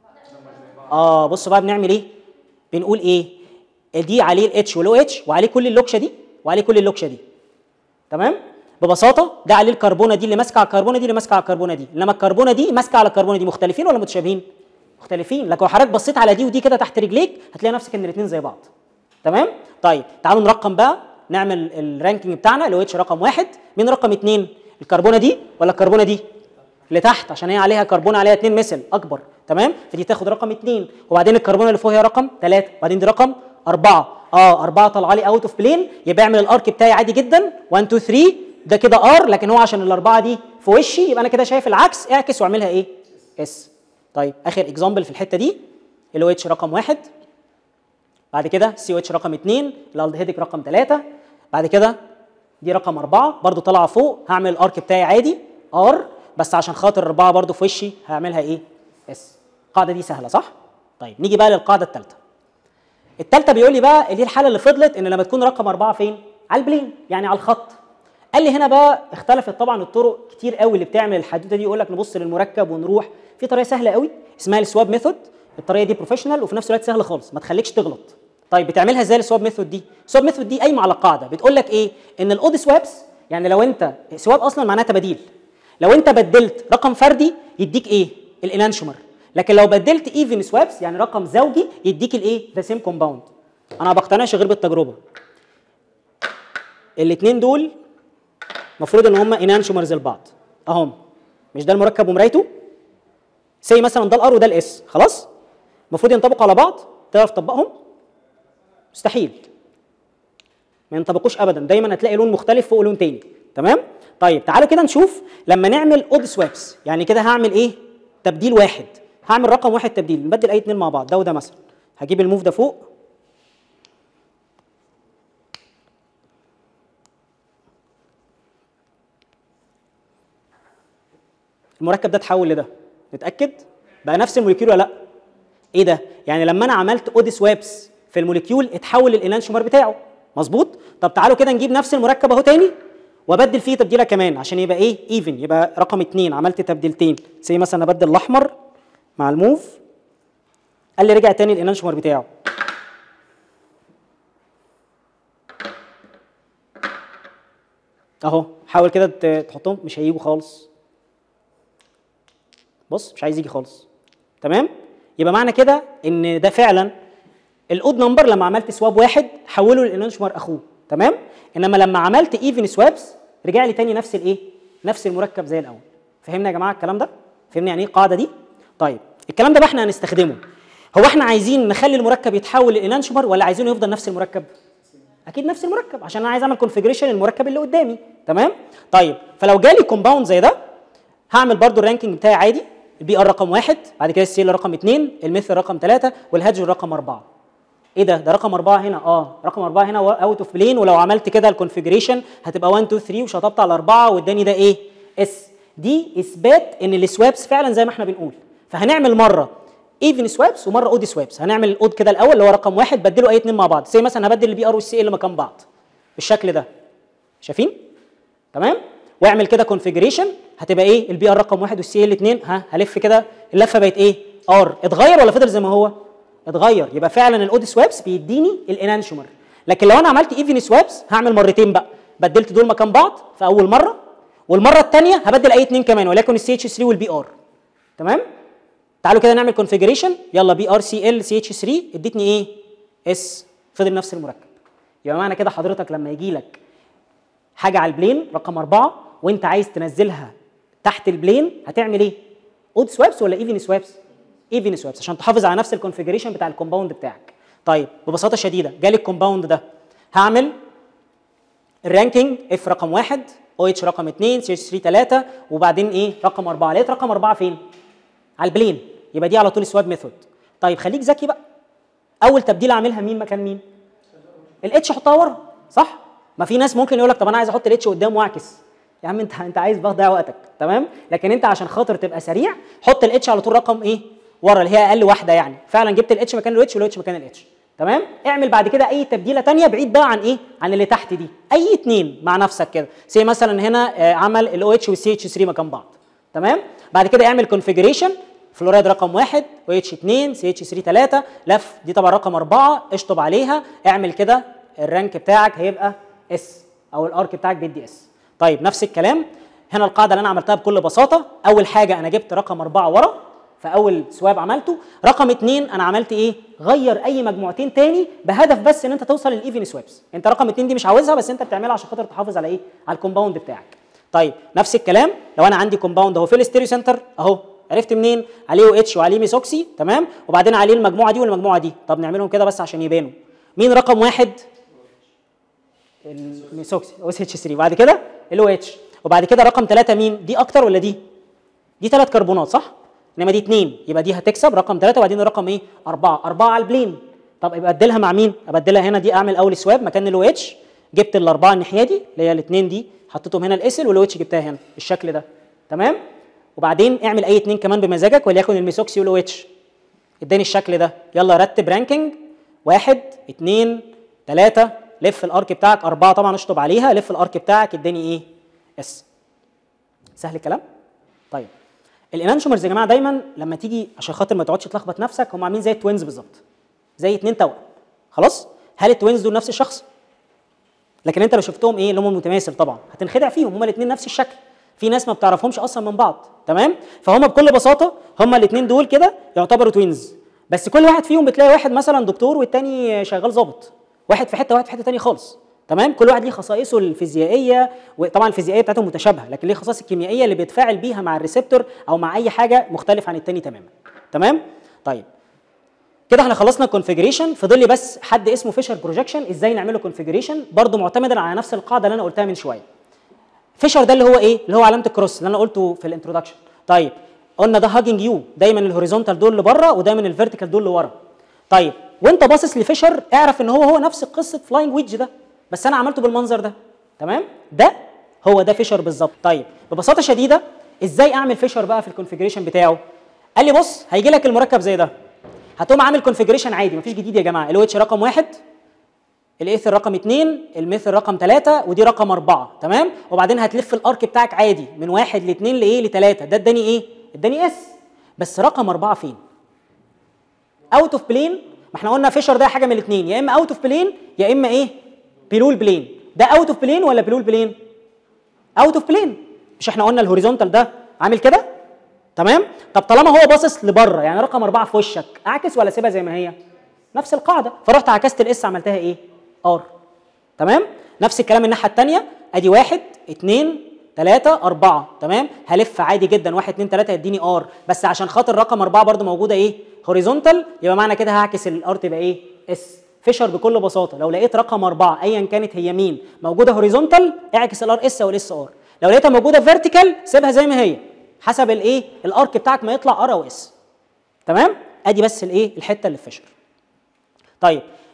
اه بصوا بقى بنعمل ايه بنقول ايه دي عليه الاتش والاو اتش وعليه كل اللوكشه دي وعليه كل اللوكشه دي تمام ببساطه ده عليه الكربونه دي اللي ماسكه على الكربونه دي اللي ماسكه على الكربونه دي انما الكربونه دي ماسكه على الكربونه دي مختلفين ولا متشابهين مختلفين لكن لو حضرتك بصيت على دي ودي كده تحت رجليك هتلاقي نفسك ان الاثنين زي بعض تمام طيب تعالوا نرقم بقى نعمل الرانكينج بتاعنا اللي هو اتش رقم واحد مين رقم اثنين الكربونه دي ولا الكربونه دي اللي تحت عشان هي عليها كربون عليها اثنين مثل اكبر تمام فدي تاخد رقم اثنين وبعدين الكربونه اللي فوق هي رقم ثلاثه وبعدين دي رقم اربعه اه اربعه طالعه لي اوت اوف بلين يبقى اعمل الارك بتاعي عادي جدا 1 2 3 ده كده ار لكن هو عشان الاربعه دي في وشي يبقى انا كده شايف العكس اعكس واعملها ايه اس طيب اخر اكزامبل في الحته دي اللي هو اتش رقم واحد بعد كده سي او اتش رقم اثنين الالدهيدك رقم ثلاثه بعد كده دي رقم أربعة برضو طالعة فوق هعمل الارك بتاعي عادي ار بس عشان خاطر أربعة برضو في وشي هعملها ايه اس القاعدة دي سهلة صح؟ طيب نيجي بقى للقاعدة الثالثة الثالثة بيقول لي بقى دي الحالة اللي فضلت ان لما تكون رقم أربعة فين؟ على البلين يعني على الخط قال لي هنا بقى اختلفت طبعا الطرق كتير قوي اللي بتعمل الحدوته دي يقول لك نبص للمركب ونروح في طريقه سهله قوي اسمها السواب ميثود الطريقه دي بروفيشنال وفي نفس الوقت سهله خالص ما تخليكش تغلط طيب بتعملها ازاي السواب ميثود دي السواب ميثود دي قايمه على قاعده بتقول لك ايه ان الاود سوابس يعني لو انت سواب اصلا معناها تباديل لو انت بدلت رقم فردي يديك ايه الانانشومر لكن لو بدلت ايفن سوابس يعني رقم زوجي يديك الايه ذا سيم كومباوند انا ما بقتنعش غير بالتجربه الاثنين دول المفروض ان هم انانشومرز لبعض اهم مش ده المركب ومرايته سي مثلا ده الار وده الاس خلاص المفروض ينطبقوا على بعض تعرف تطبقهم مستحيل ما ينطبقوش ابدا دايما هتلاقي لون مختلف فوق لون تاني تمام طيب تعالوا كده نشوف لما نعمل اود سوابس يعني كده هعمل ايه تبديل واحد هعمل رقم واحد تبديل نبدل اي اتنين مع بعض ده وده مثلا هجيب الموف ده فوق المركب ده اتحول لده نتاكد بقى نفس الموليكيول ولا لا ايه ده يعني لما انا عملت اود سوابس في الموليكيول اتحول للانانشومر بتاعه مظبوط طب تعالوا كده نجيب نفس المركب اهو تاني وابدل فيه تبديله كمان عشان يبقى ايه ايفن يبقى رقم اتنين عملت تبديلتين زي مثلا ابدل الاحمر مع الموف قال لي رجع تاني الانانشومر بتاعه اهو حاول كده ت- تحطهم مش هيجوا خالص بص مش عايز يجي خالص تمام يبقى معنى كده ان ده فعلا الاود نمبر لما عملت سواب واحد حوله للانانشومر اخوه تمام انما لما عملت ايفن سوابس رجع لي تاني نفس الايه نفس المركب زي الاول فهمنا يا جماعه الكلام ده فهمنا يعني ايه القاعده دي طيب الكلام ده بقى احنا هنستخدمه هو احنا عايزين نخلي المركب يتحول للانانشومر ولا عايزينه يفضل نفس المركب اكيد نفس المركب عشان انا عايز اعمل كونفيجريشن المركب اللي قدامي تمام طيب فلو جالي كومباوند زي ده هعمل برضو الرانكينج بتاعي عادي البي ار رقم واحد بعد كده السيل رقم اثنين الميثل رقم ثلاثه والهيدج رقم اربعه ايه ده ده رقم اربعه هنا اه رقم اربعه هنا اوت اوف بلين ولو عملت كده الكونفجريشن هتبقى 1 2 3 وشطبت على اربعه واداني ده ايه اس دي اثبات ان السوابس فعلا زي ما احنا بنقول فهنعمل مره ايفن سوابس ومره اود سوابس هنعمل الاود كده الاول اللي هو رقم واحد بدله اي اتنين مع بعض زي مثلا هبدل البي ار والسي ال مكان بعض بالشكل ده شايفين تمام واعمل كده كونفجريشن هتبقى ايه البي ار رقم واحد والسي ال اتنين ها هلف كده اللفه بقت ايه ار اتغير ولا فضل زي ما هو اتغير يبقى فعلا الاود سوابس بيديني الانانشومر لكن لو انا عملت ايفن سوابس هعمل مرتين بقى بدلت دول مكان بعض في اول مره والمره الثانيه هبدل اي اتنين كمان وليكن السي اتش 3 والبي ار تمام تعالوا كده نعمل كونفجريشن يلا بي ار سي ال سي اتش 3 اديتني ايه اس فضل نفس المركب يبقى معنى كده حضرتك لما يجي لك حاجه على البلين رقم أربعة وانت عايز تنزلها تحت البلين هتعمل ايه اود سوابس ولا ايفن سوابس ايفن سوابس عشان تحافظ على نفس الكونفجريشن بتاع الكومباوند بتاعك طيب ببساطه شديده جالي الكومباوند ده هعمل الرانكينج اف رقم واحد او اتش رقم اثنين سي اتش 3 3 وبعدين ايه رقم أربعة لقيت رقم أربعة فين على البلين يبقى دي على طول سواب ميثود طيب خليك ذكي بقى اول تبديل اعملها مين مكان مين الاتش حطها ورا صح ما في ناس ممكن يقول لك طب انا عايز احط الاتش قدام واعكس يا عم انت انت عايز بقى تضيع وقتك تمام لكن انت عشان خاطر تبقى سريع حط الاتش على طول رقم ايه ورا اللي هي اقل واحده يعني فعلا جبت الاتش مكان الاتش والاتش مكان الاتش تمام اعمل بعد كده اي تبديله تانية بعيد بقى عن ايه عن اللي تحت دي اي اتنين مع نفسك كده زي مثلا هنا آه، عمل الاو اتش والسي اتش 3 مكان بعض تمام بعد كده اعمل كونفيجريشن فلورايد رقم واحد او اتش 2 سي اتش 3 3 لف دي طبعا رقم أربعة اشطب عليها اعمل كده الرانك بتاعك هيبقى اس او الارك بتاعك بيدي اس طيب نفس الكلام هنا القاعده اللي انا عملتها بكل بساطه اول حاجه انا جبت رقم أربعة ورا في اول سواب عملته رقم اتنين انا عملت ايه غير اي مجموعتين تاني بهدف بس ان انت توصل للايفن سوابس انت رقم اتنين دي مش عاوزها بس انت بتعملها عشان خاطر تحافظ على ايه على الكومباوند بتاعك طيب نفس الكلام لو انا عندي كومباوند اهو في الستيريو سنتر اهو عرفت منين عليه او اتش وعليه ميثوكسي تمام وبعدين عليه المجموعه دي والمجموعه دي طب نعملهم كده بس عشان يبانوا مين رقم واحد الميثوكسي او اتش 3 وبعد كده الاو اتش وبعد كده رقم ثلاثة مين دي اكتر ولا دي دي ثلاث كربونات صح انما دي اثنين يبقى دي هتكسب رقم ثلاثة وبعدين رقم ايه أربعة أربعة على البلين طب يبقى ابدلها مع مين ابدلها هنا دي اعمل اول سواب مكان الاو اتش جبت الاربعه الناحيه دي اللي هي الاثنين دي حطيتهم هنا الاسل والاو اتش جبتها هنا بالشكل ده تمام وبعدين اعمل اي اثنين كمان بمزاجك وليكن الميثوكسي والاو اتش اداني الشكل ده يلا رتب رانكينج واحد اثنين ثلاثة لف الارك بتاعك أربعة طبعا اشطب عليها لف الارك بتاعك اداني ايه اس سهل الكلام طيب الانانشومرز يا جماعه دايما لما تيجي عشان خاطر ما تقعدش تلخبط نفسك هم عاملين زي التوينز بالظبط زي اتنين توأم خلاص هل التوينز دول نفس الشخص لكن انت لو شفتهم ايه اللي هم المتماثل طبعا هتنخدع فيهم هم الاثنين نفس الشكل في ناس ما بتعرفهمش اصلا من بعض تمام فهم بكل بساطه هم الاثنين دول كده يعتبروا توينز بس كل واحد فيهم بتلاقي واحد مثلا دكتور والتاني شغال ظابط واحد في حته واحد في حته تاني خالص تمام كل واحد ليه خصائصه الفيزيائيه وطبعا الفيزيائيه بتاعتهم متشابهه لكن ليه خصائص الكيميائيه اللي بيتفاعل بيها مع الريسبتور او مع اي حاجه مختلف عن التاني تماما تمام طيب كده احنا خلصنا الكونفيجريشن فاضل لي بس حد اسمه فيشر بروجكشن ازاي نعمله كونفيجريشن برضه معتمدا على نفس القاعده اللي انا قلتها من شويه فيشر ده اللي هو ايه اللي هو علامه الكروس اللي انا قلته في الانترودكشن طيب قلنا ده هاجنج يو دايما الهوريزونتال دول لبره ودايما الفيرتيكال دول لورا طيب وانت باصص لفيشر اعرف ان هو هو نفس قصه فلاينج ويدج ده بس انا عملته بالمنظر ده تمام ده هو ده فيشر بالظبط طيب ببساطه شديده ازاي اعمل فيشر بقى في الكونفيجريشن بتاعه قال لي بص هيجي لك المركب زي ده هتقوم عامل كونفيجريشن عادي مفيش جديد يا جماعه ال اتش رقم واحد الايثر رقم اثنين الميثل رقم ثلاثة ودي رقم أربعة تمام وبعدين هتلف الارك بتاعك عادي من واحد لاثنين لايه لثلاثة ده اداني ايه؟ اداني اس بس رقم أربعة فين؟ اوت اوف بلين ما احنا قلنا فيشر ده حاجه من الاثنين يا اما اوت اوف بلين يا اما ايه؟ بلول بلين ده اوت اوف بلين ولا بلول بلين؟ اوت اوف بلين مش احنا قلنا الهوريزونتال ده عامل كده؟ تمام؟ طب طالما هو باصص لبره يعني رقم أربعة في وشك اعكس ولا سيبها زي ما هي؟ نفس القاعده فرحت عكست الاس عملتها ايه؟ ار تمام؟ نفس الكلام الناحيه الثانيه ادي واحد اثنين ثلاثة أربعة تمام هلف عادي جدا واحد اتنين تلاتة يديني ار بس عشان خاطر رقم أربعة برضو موجودة إيه هوريزونتال يبقى معنى كده هعكس الار تبقى إيه اس فيشر بكل بساطة لو لقيت رقم أربعة أيا كانت هي مين موجودة هوريزونتال اعكس الار اس أو الاس ار لو لقيتها موجودة فيرتيكال سيبها زي ما هي حسب الإيه الارك بتاعك ما يطلع ار أو اس تمام ادي بس الايه الحته اللي في فيشر طيب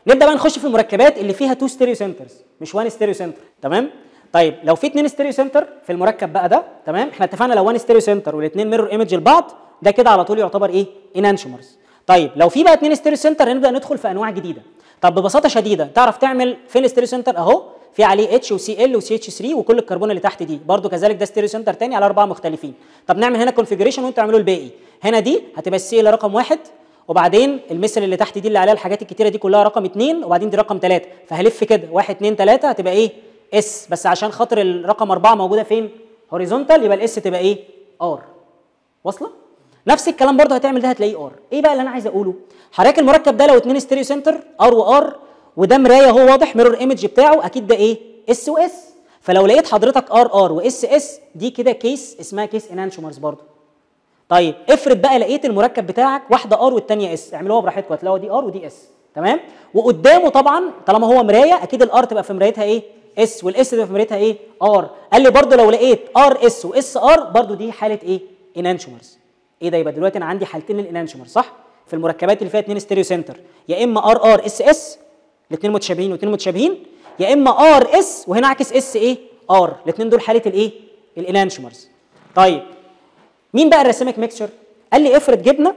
نبدا بقى نخش في المركبات اللي فيها تو ستيريو سنترز مش وان ستيريو سنتر تمام طيب لو في اتنين ستيريو سنتر في المركب بقى ده تمام احنا اتفقنا لو وان ستيريو سنتر والاثنين ميرور ايمج لبعض ده كده على طول يعتبر ايه انانشومرز طيب لو في بقى اتنين ستيريو سنتر هنبدا ندخل في انواع جديده طب ببساطه شديده تعرف تعمل فين الستيريو سنتر اهو في عليه اتش وسي ال وسي اتش 3 وكل الكربون اللي تحت دي برده كذلك ده ستيريو سنتر تاني على اربعه مختلفين طب نعمل هنا كونفيجريشن وانتوا اعملوا الباقي هنا دي هتبقى السي ال رقم واحد وبعدين المثل اللي تحت دي اللي عليها الحاجات الكتيره دي كلها رقم اثنين وبعدين دي رقم ثلاثه فهلف كده واحد اثنين ثلاثه هتبقى ايه اس بس عشان خاطر الرقم اربعه موجوده فين؟ هوريزونتال يبقى الاس تبقى ايه؟ ار واصله؟ نفس الكلام برضه هتعمل ده هتلاقيه ار ايه بقى اللي انا عايز اقوله؟ حضرتك المركب ده لو اتنين ستيريو سنتر ار وار وده مرايه هو واضح ميرور ايمج بتاعه اكيد ده ايه؟ اس واس فلو لقيت حضرتك ار ار واس اس دي كده كيس اسمها كيس انانشومرز برضه طيب افرض بقى لقيت المركب بتاعك واحده ار والثانيه اس اعملوها براحتكم هتلاقوا دي ار ودي اس تمام وقدامه طبعا طالما هو مرايه اكيد الار تبقى في مرايتها ايه اس والاس تبقى في مرايتها ايه ار قال لي برضه لو لقيت ار اس واس ار برضه دي حاله ايه انانشومرز ايه ده يبقى دلوقتي انا عندي حالتين للانانشومر صح في المركبات اللي فيها اثنين ستيريو سنتر يا اما ار ار اس اس الاثنين متشابهين واثنين متشابهين يا اما ار اس وهنا عكس اس ايه ار الاثنين دول حاله الايه الانانشومرز طيب مين بقى الرسامك ميكشر قال لي افرض جبنا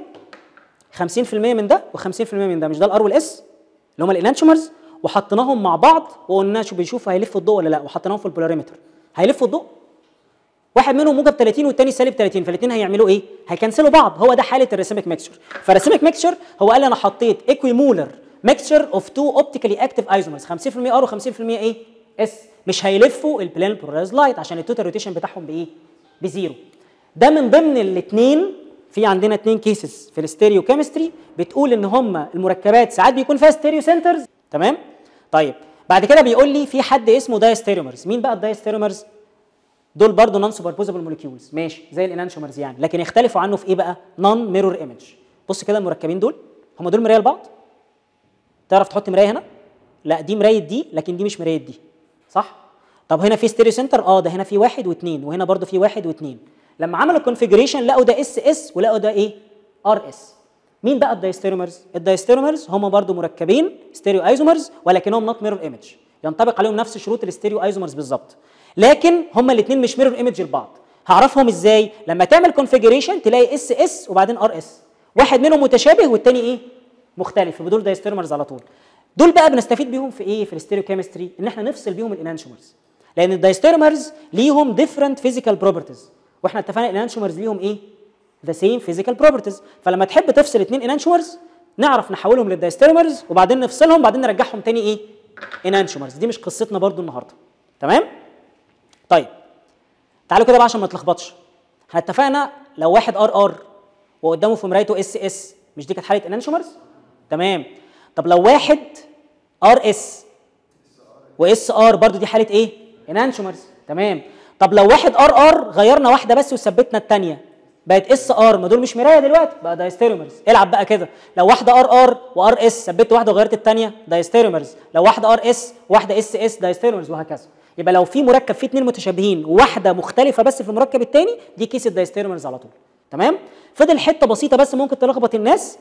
50% من ده و50% من ده مش ده الار والاس اللي هم الانانشومرز وحطيناهم مع بعض وقلنا شو بنشوف هيلفوا الضوء ولا لا وحطيناهم في البولاريمتر هيلفوا الضوء واحد منهم موجب 30 والتاني سالب 30 فالاثنين هيعملوا ايه؟ هيكنسلوا بعض هو ده حاله الرسامك ميكشر فالرسامك ميكشر هو قال لي انا حطيت ايكوي مولر ميكشر اوف تو اوبتيكالي اكتيف ايزومرز 50% ار و50% ايه؟ اس مش هيلفوا البلان بولارايز لايت عشان التوتال روتيشن بتاعهم بايه؟ بزيرو ده من ضمن الاثنين في عندنا اثنين كيسز في الستيريو كيمستري بتقول ان هم المركبات ساعات بيكون فيها ستيريو سنترز تمام طيب بعد كده بيقول لي في حد اسمه دايستيريومرز مين بقى الدايستيريومرز دول برضه نون سوبربوزبل موليكيولز ماشي زي الانانشومرز يعني لكن يختلفوا عنه في ايه بقى نون ميرور ايمج بص كده المركبين دول هم دول مرايه لبعض تعرف تحط مرايه هنا لا دي مرايه دي لكن دي مش مرايه دي صح طب هنا في ستيريو سنتر اه ده هنا في واحد واثنين وهنا برضه في واحد واثنين لما عملوا الكونفيجريشن لقوا ده اس اس ولقوا ده ايه ار اس مين بقى الدايستيرومرز الدايستيرومرز هم برضو مركبين ستيريو ايزومرز ولكنهم نوت ميرور ايمج ينطبق عليهم نفس شروط الستيريو ايزومرز بالظبط لكن هم الاثنين مش ميرور ايمج لبعض هعرفهم ازاي لما تعمل كونفيجريشن تلاقي اس اس وبعدين ار اس واحد منهم متشابه والتاني ايه مختلف بدول دايستيرومرز على طول دول بقى بنستفيد بيهم في ايه في الستيريو كيمستري ان احنا نفصل بيهم الانانشومرز لان الدايستيرومرز ليهم ديفرنت فيزيكال بروبرتيز واحنا اتفقنا الانانشومرز ليهم ايه ذا سيم فيزيكال بروبرتيز فلما تحب تفصل اثنين انانشومرز نعرف نحولهم للدايستيرومرز وبعدين نفصلهم بعدين نرجعهم تاني ايه انانشومرز دي مش قصتنا برضو النهارده تمام طيب تعالوا كده بقى عشان ما نتلخبطش احنا اتفقنا لو واحد ار ار وقدامه في مرايته اس اس مش دي كانت حاله انانشومرز تمام طب لو واحد ار اس واس ار برضو دي حاله ايه انانشومرز تمام طب لو واحد ار ار غيرنا واحده بس وثبتنا الثانيه بقت اس ار ما دول مش مرايه دلوقتي بقى دايستيرومرز العب بقى كده لو واحده ار ار وار اس ثبت واحده وغيرت الثانيه دايستيرومرز لو واحده ار اس واحده اس اس دايستيرومرز وهكذا يبقى لو في مركب فيه اثنين متشابهين وواحده مختلفه بس في المركب الثاني دي كيس الدايستيرومرز على طول تمام فضل حته بسيطه بس ممكن تلخبط الناس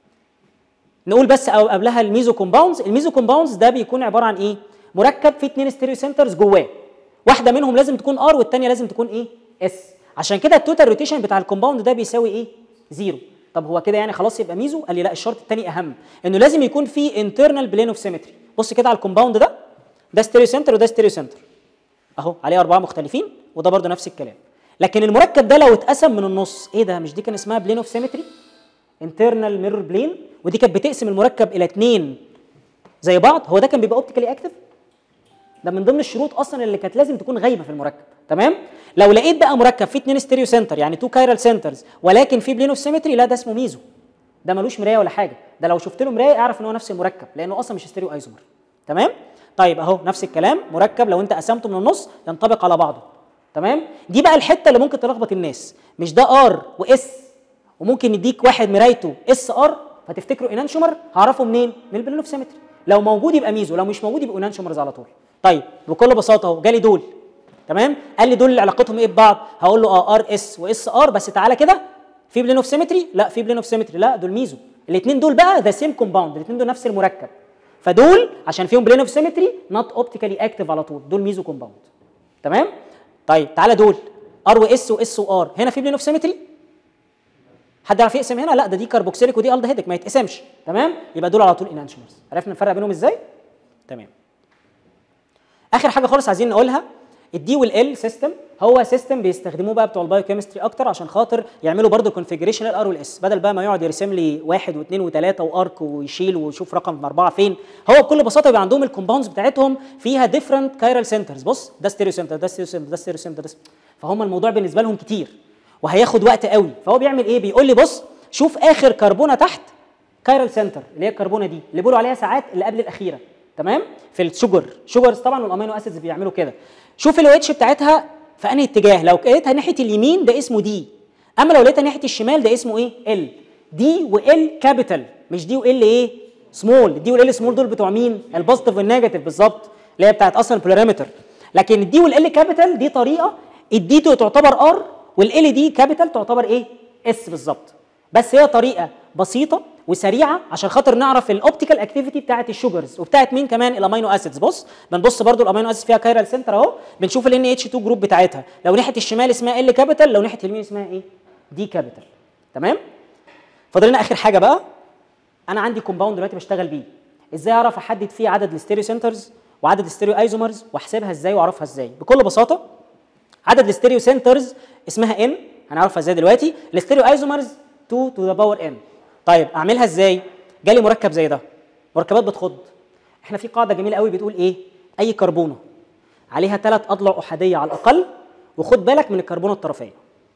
نقول بس او قبلها الميزو كومباوندز الميزو كومباوندز ده بيكون عباره عن ايه مركب فيه اثنين ستيريو سنترز جواه واحده منهم لازم تكون ار والثانيه لازم تكون ايه اس عشان كده التوتال روتيشن بتاع الكومباوند ده بيساوي ايه زيرو طب هو كده يعني خلاص يبقى ميزو قال لي لا الشرط الثاني اهم انه لازم يكون في انترنال بلين اوف سيمتري بص كده على الكومباوند ده ده ستيريو سنتر وده ستيريو سنتر اهو عليه اربعه مختلفين وده برده نفس الكلام لكن المركب ده لو اتقسم من النص ايه ده مش دي كان اسمها بلين اوف سيمتري انترنال ميرور بلين ودي كانت بتقسم المركب الى اثنين زي بعض هو ده كان بيبقى اوبتيكالي اكتف ده من ضمن الشروط اصلا اللي كانت لازم تكون غايبه في المركب تمام لو لقيت بقى مركب فيه اثنين ستيريو سنتر يعني تو كايرال سنترز ولكن فيه بلين اوف سيمتري لا ده اسمه ميزو ده ملوش مرايه ولا حاجه ده لو شفت له مرايه اعرف ان هو نفس المركب لانه اصلا مش ستيريو ايزومر تمام طيب اهو نفس الكلام مركب لو انت قسمته من النص ينطبق على بعضه تمام دي بقى الحته اللي ممكن تلخبط الناس مش ده ار واس وممكن يديك واحد مرايته اس ار فتفتكروا انانشومر هعرفه منين من البلين اوف سيمتري لو موجود يبقى ميزو لو مش موجود يبقى انانشومرز على طول طيب بكل بساطه اهو جالي دول تمام قال لي دول اللي علاقتهم ايه ببعض هقول له اه ار اس واس ار بس تعالى كده في بلين اوف سيمتري لا في بلين اوف سيمتري لا دول ميزو الاثنين دول بقى ذا سيم كومباوند الاثنين دول نفس المركب فدول عشان فيهم بلين اوف سيمتري نوت اوبتيكالي اكتف على طول دول ميزو كومباوند تمام طيب تعالى دول ار واس واس وار هنا في بلين اوف سيمتري حد يعرف يقسم هنا لا ده دي كربوكسيليك ودي الدهيدك ما يتقسمش تمام يبقى دول على طول انانشمرز عرفنا نفرق بينهم ازاي تمام اخر حاجه خالص عايزين نقولها الدي والال سيستم هو سيستم بيستخدموه بقى بتوع البايوكيمستري اكتر عشان خاطر يعملوا برضه كونفيجريشن الار والاس بدل بقى ما يقعد يرسم لي واحد واثنين وثلاثه وارك ويشيل ويشوف رقم اربعه فين هو بكل بساطه بيبقى عندهم الكومباوندز بتاعتهم فيها ديفرنت كايرال سنترز بص ده ستيريو سنتر ده ستيريو سنتر ده ستيريو سنتر ده فهم الموضوع بالنسبه لهم كتير وهياخد وقت قوي فهو بيعمل ايه بيقول لي بص شوف اخر كربونه تحت كايرال سنتر اللي هي الكربونه دي اللي بيقولوا عليها ساعات اللي قبل الاخيره تمام في الشوجر شوجرز طبعا والامينو اسيدز بيعملوا كده شوف الاو اتش بتاعتها في انهي اتجاه لو لقيتها ناحيه اليمين ده اسمه دي اما لو لقيتها ناحيه الشمال ده اسمه ايه ال دي وال كابيتال مش دي وال ايه سمول دي والال سمول دول بتوع مين البوزيتيف والنيجاتيف بالظبط اللي هي بتاعت اصلا البولاريمتر لكن الدي والال كابيتال دي طريقه الدي تعتبر ار والال دي كابيتال تعتبر ايه اس بالظبط بس هي طريقه بسيطه وسريعه عشان خاطر نعرف الاوبتيكال اكتيفيتي بتاعه الشوجرز وبتاعه مين كمان الامينو اسيدز بص بنبص برضو الامينو اسيدز فيها كايرال سنتر اهو بنشوف ال اتش 2 جروب بتاعتها لو ناحيه الشمال اسمها ال كابيتال لو ناحيه اليمين اسمها ايه دي كابيتال تمام فاضل لنا اخر حاجه بقى انا عندي كومباوند دلوقتي بشتغل بيه ازاي اعرف احدد فيه عدد الستيريو سنترز وعدد الستيريو ايزومرز واحسبها ازاي واعرفها ازاي بكل بساطه عدد الستيريو سنترز اسمها ان هنعرفها ازاي دلوقتي الستيريو ايزومرز 2 تو ذا باور ان طيب اعملها ازاي جالي مركب زي ده مركبات بتخض احنا في قاعده جميله قوي بتقول ايه اي كربونه عليها ثلاث اضلاع احاديه على الاقل وخد بالك من الكربونه الطرفيه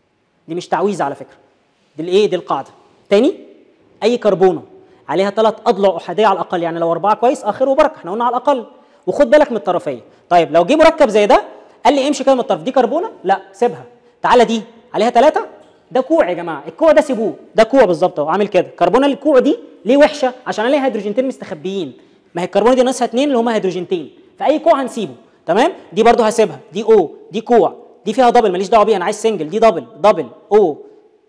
دي مش تعويذه على فكره دي الايه دي القاعده تاني اي كربونه عليها ثلاث اضلاع احاديه على الاقل يعني لو اربعه كويس اخر وبركه احنا قلنا على الاقل وخد بالك من الطرفيه طيب لو جه مركب زي ده قال لي امشي كده من الطرف دي كربونه لا سيبها تعالى دي عليها ثلاثه ده كوع يا جماعه الكوع ده سيبوه ده كوع بالظبط اهو عامل كده كربونه الكوع دي ليه وحشه عشان عليها هيدروجينتين مستخبيين ما هي الكربونه دي ناقصها اثنين اللي هما هيدروجينتين فاي كوع هنسيبه تمام دي برضو هسيبها دي او دي كوع دي فيها دبل ماليش دعوه بيها انا عايز سنجل دي دبل دبل او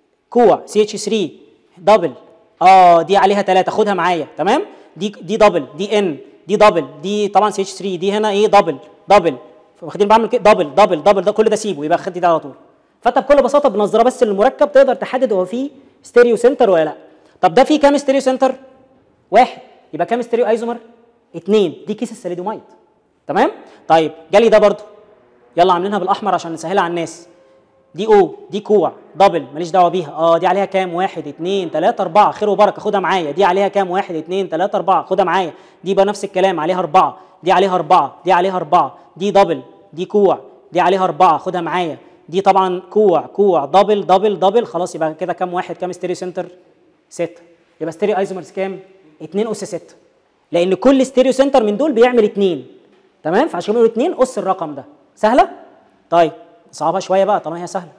كوع سي اتش 3 دبل اه دي عليها ثلاثه خدها معايا تمام دي دي دبل دي ان دي دبل دي طبعا سي اتش 3 دي هنا ايه دبل دبل واخدين بعمل كده دبل دبل دبل ده كل ده سيبه يبقى خد ده على طول فانت بكل بساطه بنظره بس للمركب تقدر تحدد هو فيه ستيريو سنتر ولا لا طب ده فيه كام ستيريو سنتر واحد يبقى كام ستيريو ايزومر اثنين دي كيس السليدومايد تمام طيب جالي ده برضو يلا عاملينها بالاحمر عشان نسهلها على الناس دي او دي كوع دبل ماليش دعوه بيها اه دي عليها كام واحد اتنين تلاته اربعه خير وبركه خدها معايا دي عليها كام واحد اتنين تلاته اربعه خدها معايا دي بقى نفس الكلام عليها اربعه دي عليها اربعه دي عليها اربعه دي دبل دي كوع دي عليها اربعه خدها معايا دي طبعا كوع كوع دبل دبل دبل خلاص يبقى كده كام واحد كام ستيريو سنتر ستة يبقى ستيريو ايزومرز كام 2 اس 6 لان كل ستيريو سنتر من دول بيعمل 2 تمام فعشان بيقولوا 2 اس الرقم ده سهله طيب صعبها شويه بقى طالما هي سهله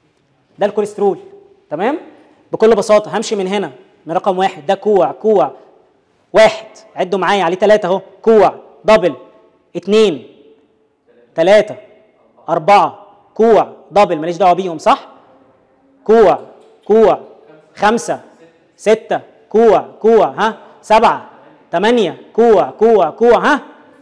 ده الكوليسترول تمام بكل بساطه همشي من هنا من رقم واحد ده كوع كوع واحد عدوا معايا عليه ثلاثة اهو كوع دبل اثنين ثلاثة أربعة كوع دبل ماليش دعوة بيهم صح؟ كوع كوع خمسة ستة كوع كوع ها سبعة ثمانية كوع كوع كوع ها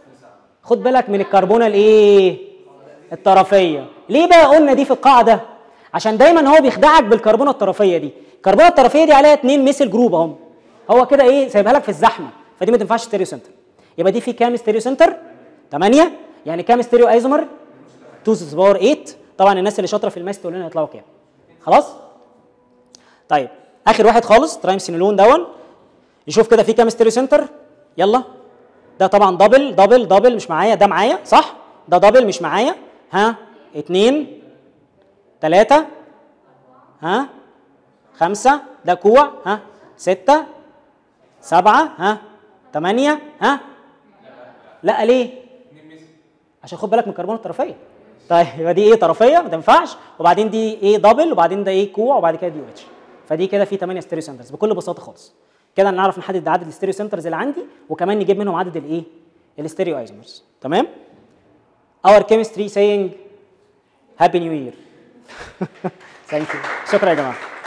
خد بالك من الكربونة الايه؟ الطرفية ليه بقى قلنا دي في القاعدة؟ عشان دايما هو بيخدعك بالكربونة الطرفية دي الكربونة الطرفية دي عليها اتنين مثل جروب اهم هو كده ايه سايبها لك في الزحمة فدي ما تنفعش ستيريو سنتر يبقى دي في كام ستيريو سنتر؟ 8 يعني كام ستيريو ايزومر؟ 2 to the باور 8 طبعا الناس اللي شاطره في الماس تقول لنا يطلعوا كام خلاص طيب اخر واحد خالص ترايمسينولون دون نشوف كده في كام ستيريو سنتر يلا ده طبعا دبل دبل دبل مش معايا ده معايا صح ده دبل مش معايا ها اتنين تلاتة ها خمسة ده كوع ها ستة سبعة ها تمانية ها لا ليه عشان خد بالك من الكربون الطرفيه طيب يبقى دي ايه طرفيه ما تنفعش وبعدين دي ايه دبل وبعدين ده ايه كوع وبعد كده دي اتش فدي كده في 8 ستيريو سنترز بكل بساطه خالص كده نعرف نحدد عدد الستيريو سنترز اللي عندي وكمان نجيب منهم عدد الايه الستيريو ايزومرز تمام our chemistry saying happy new year thank you شكرا يا جماعه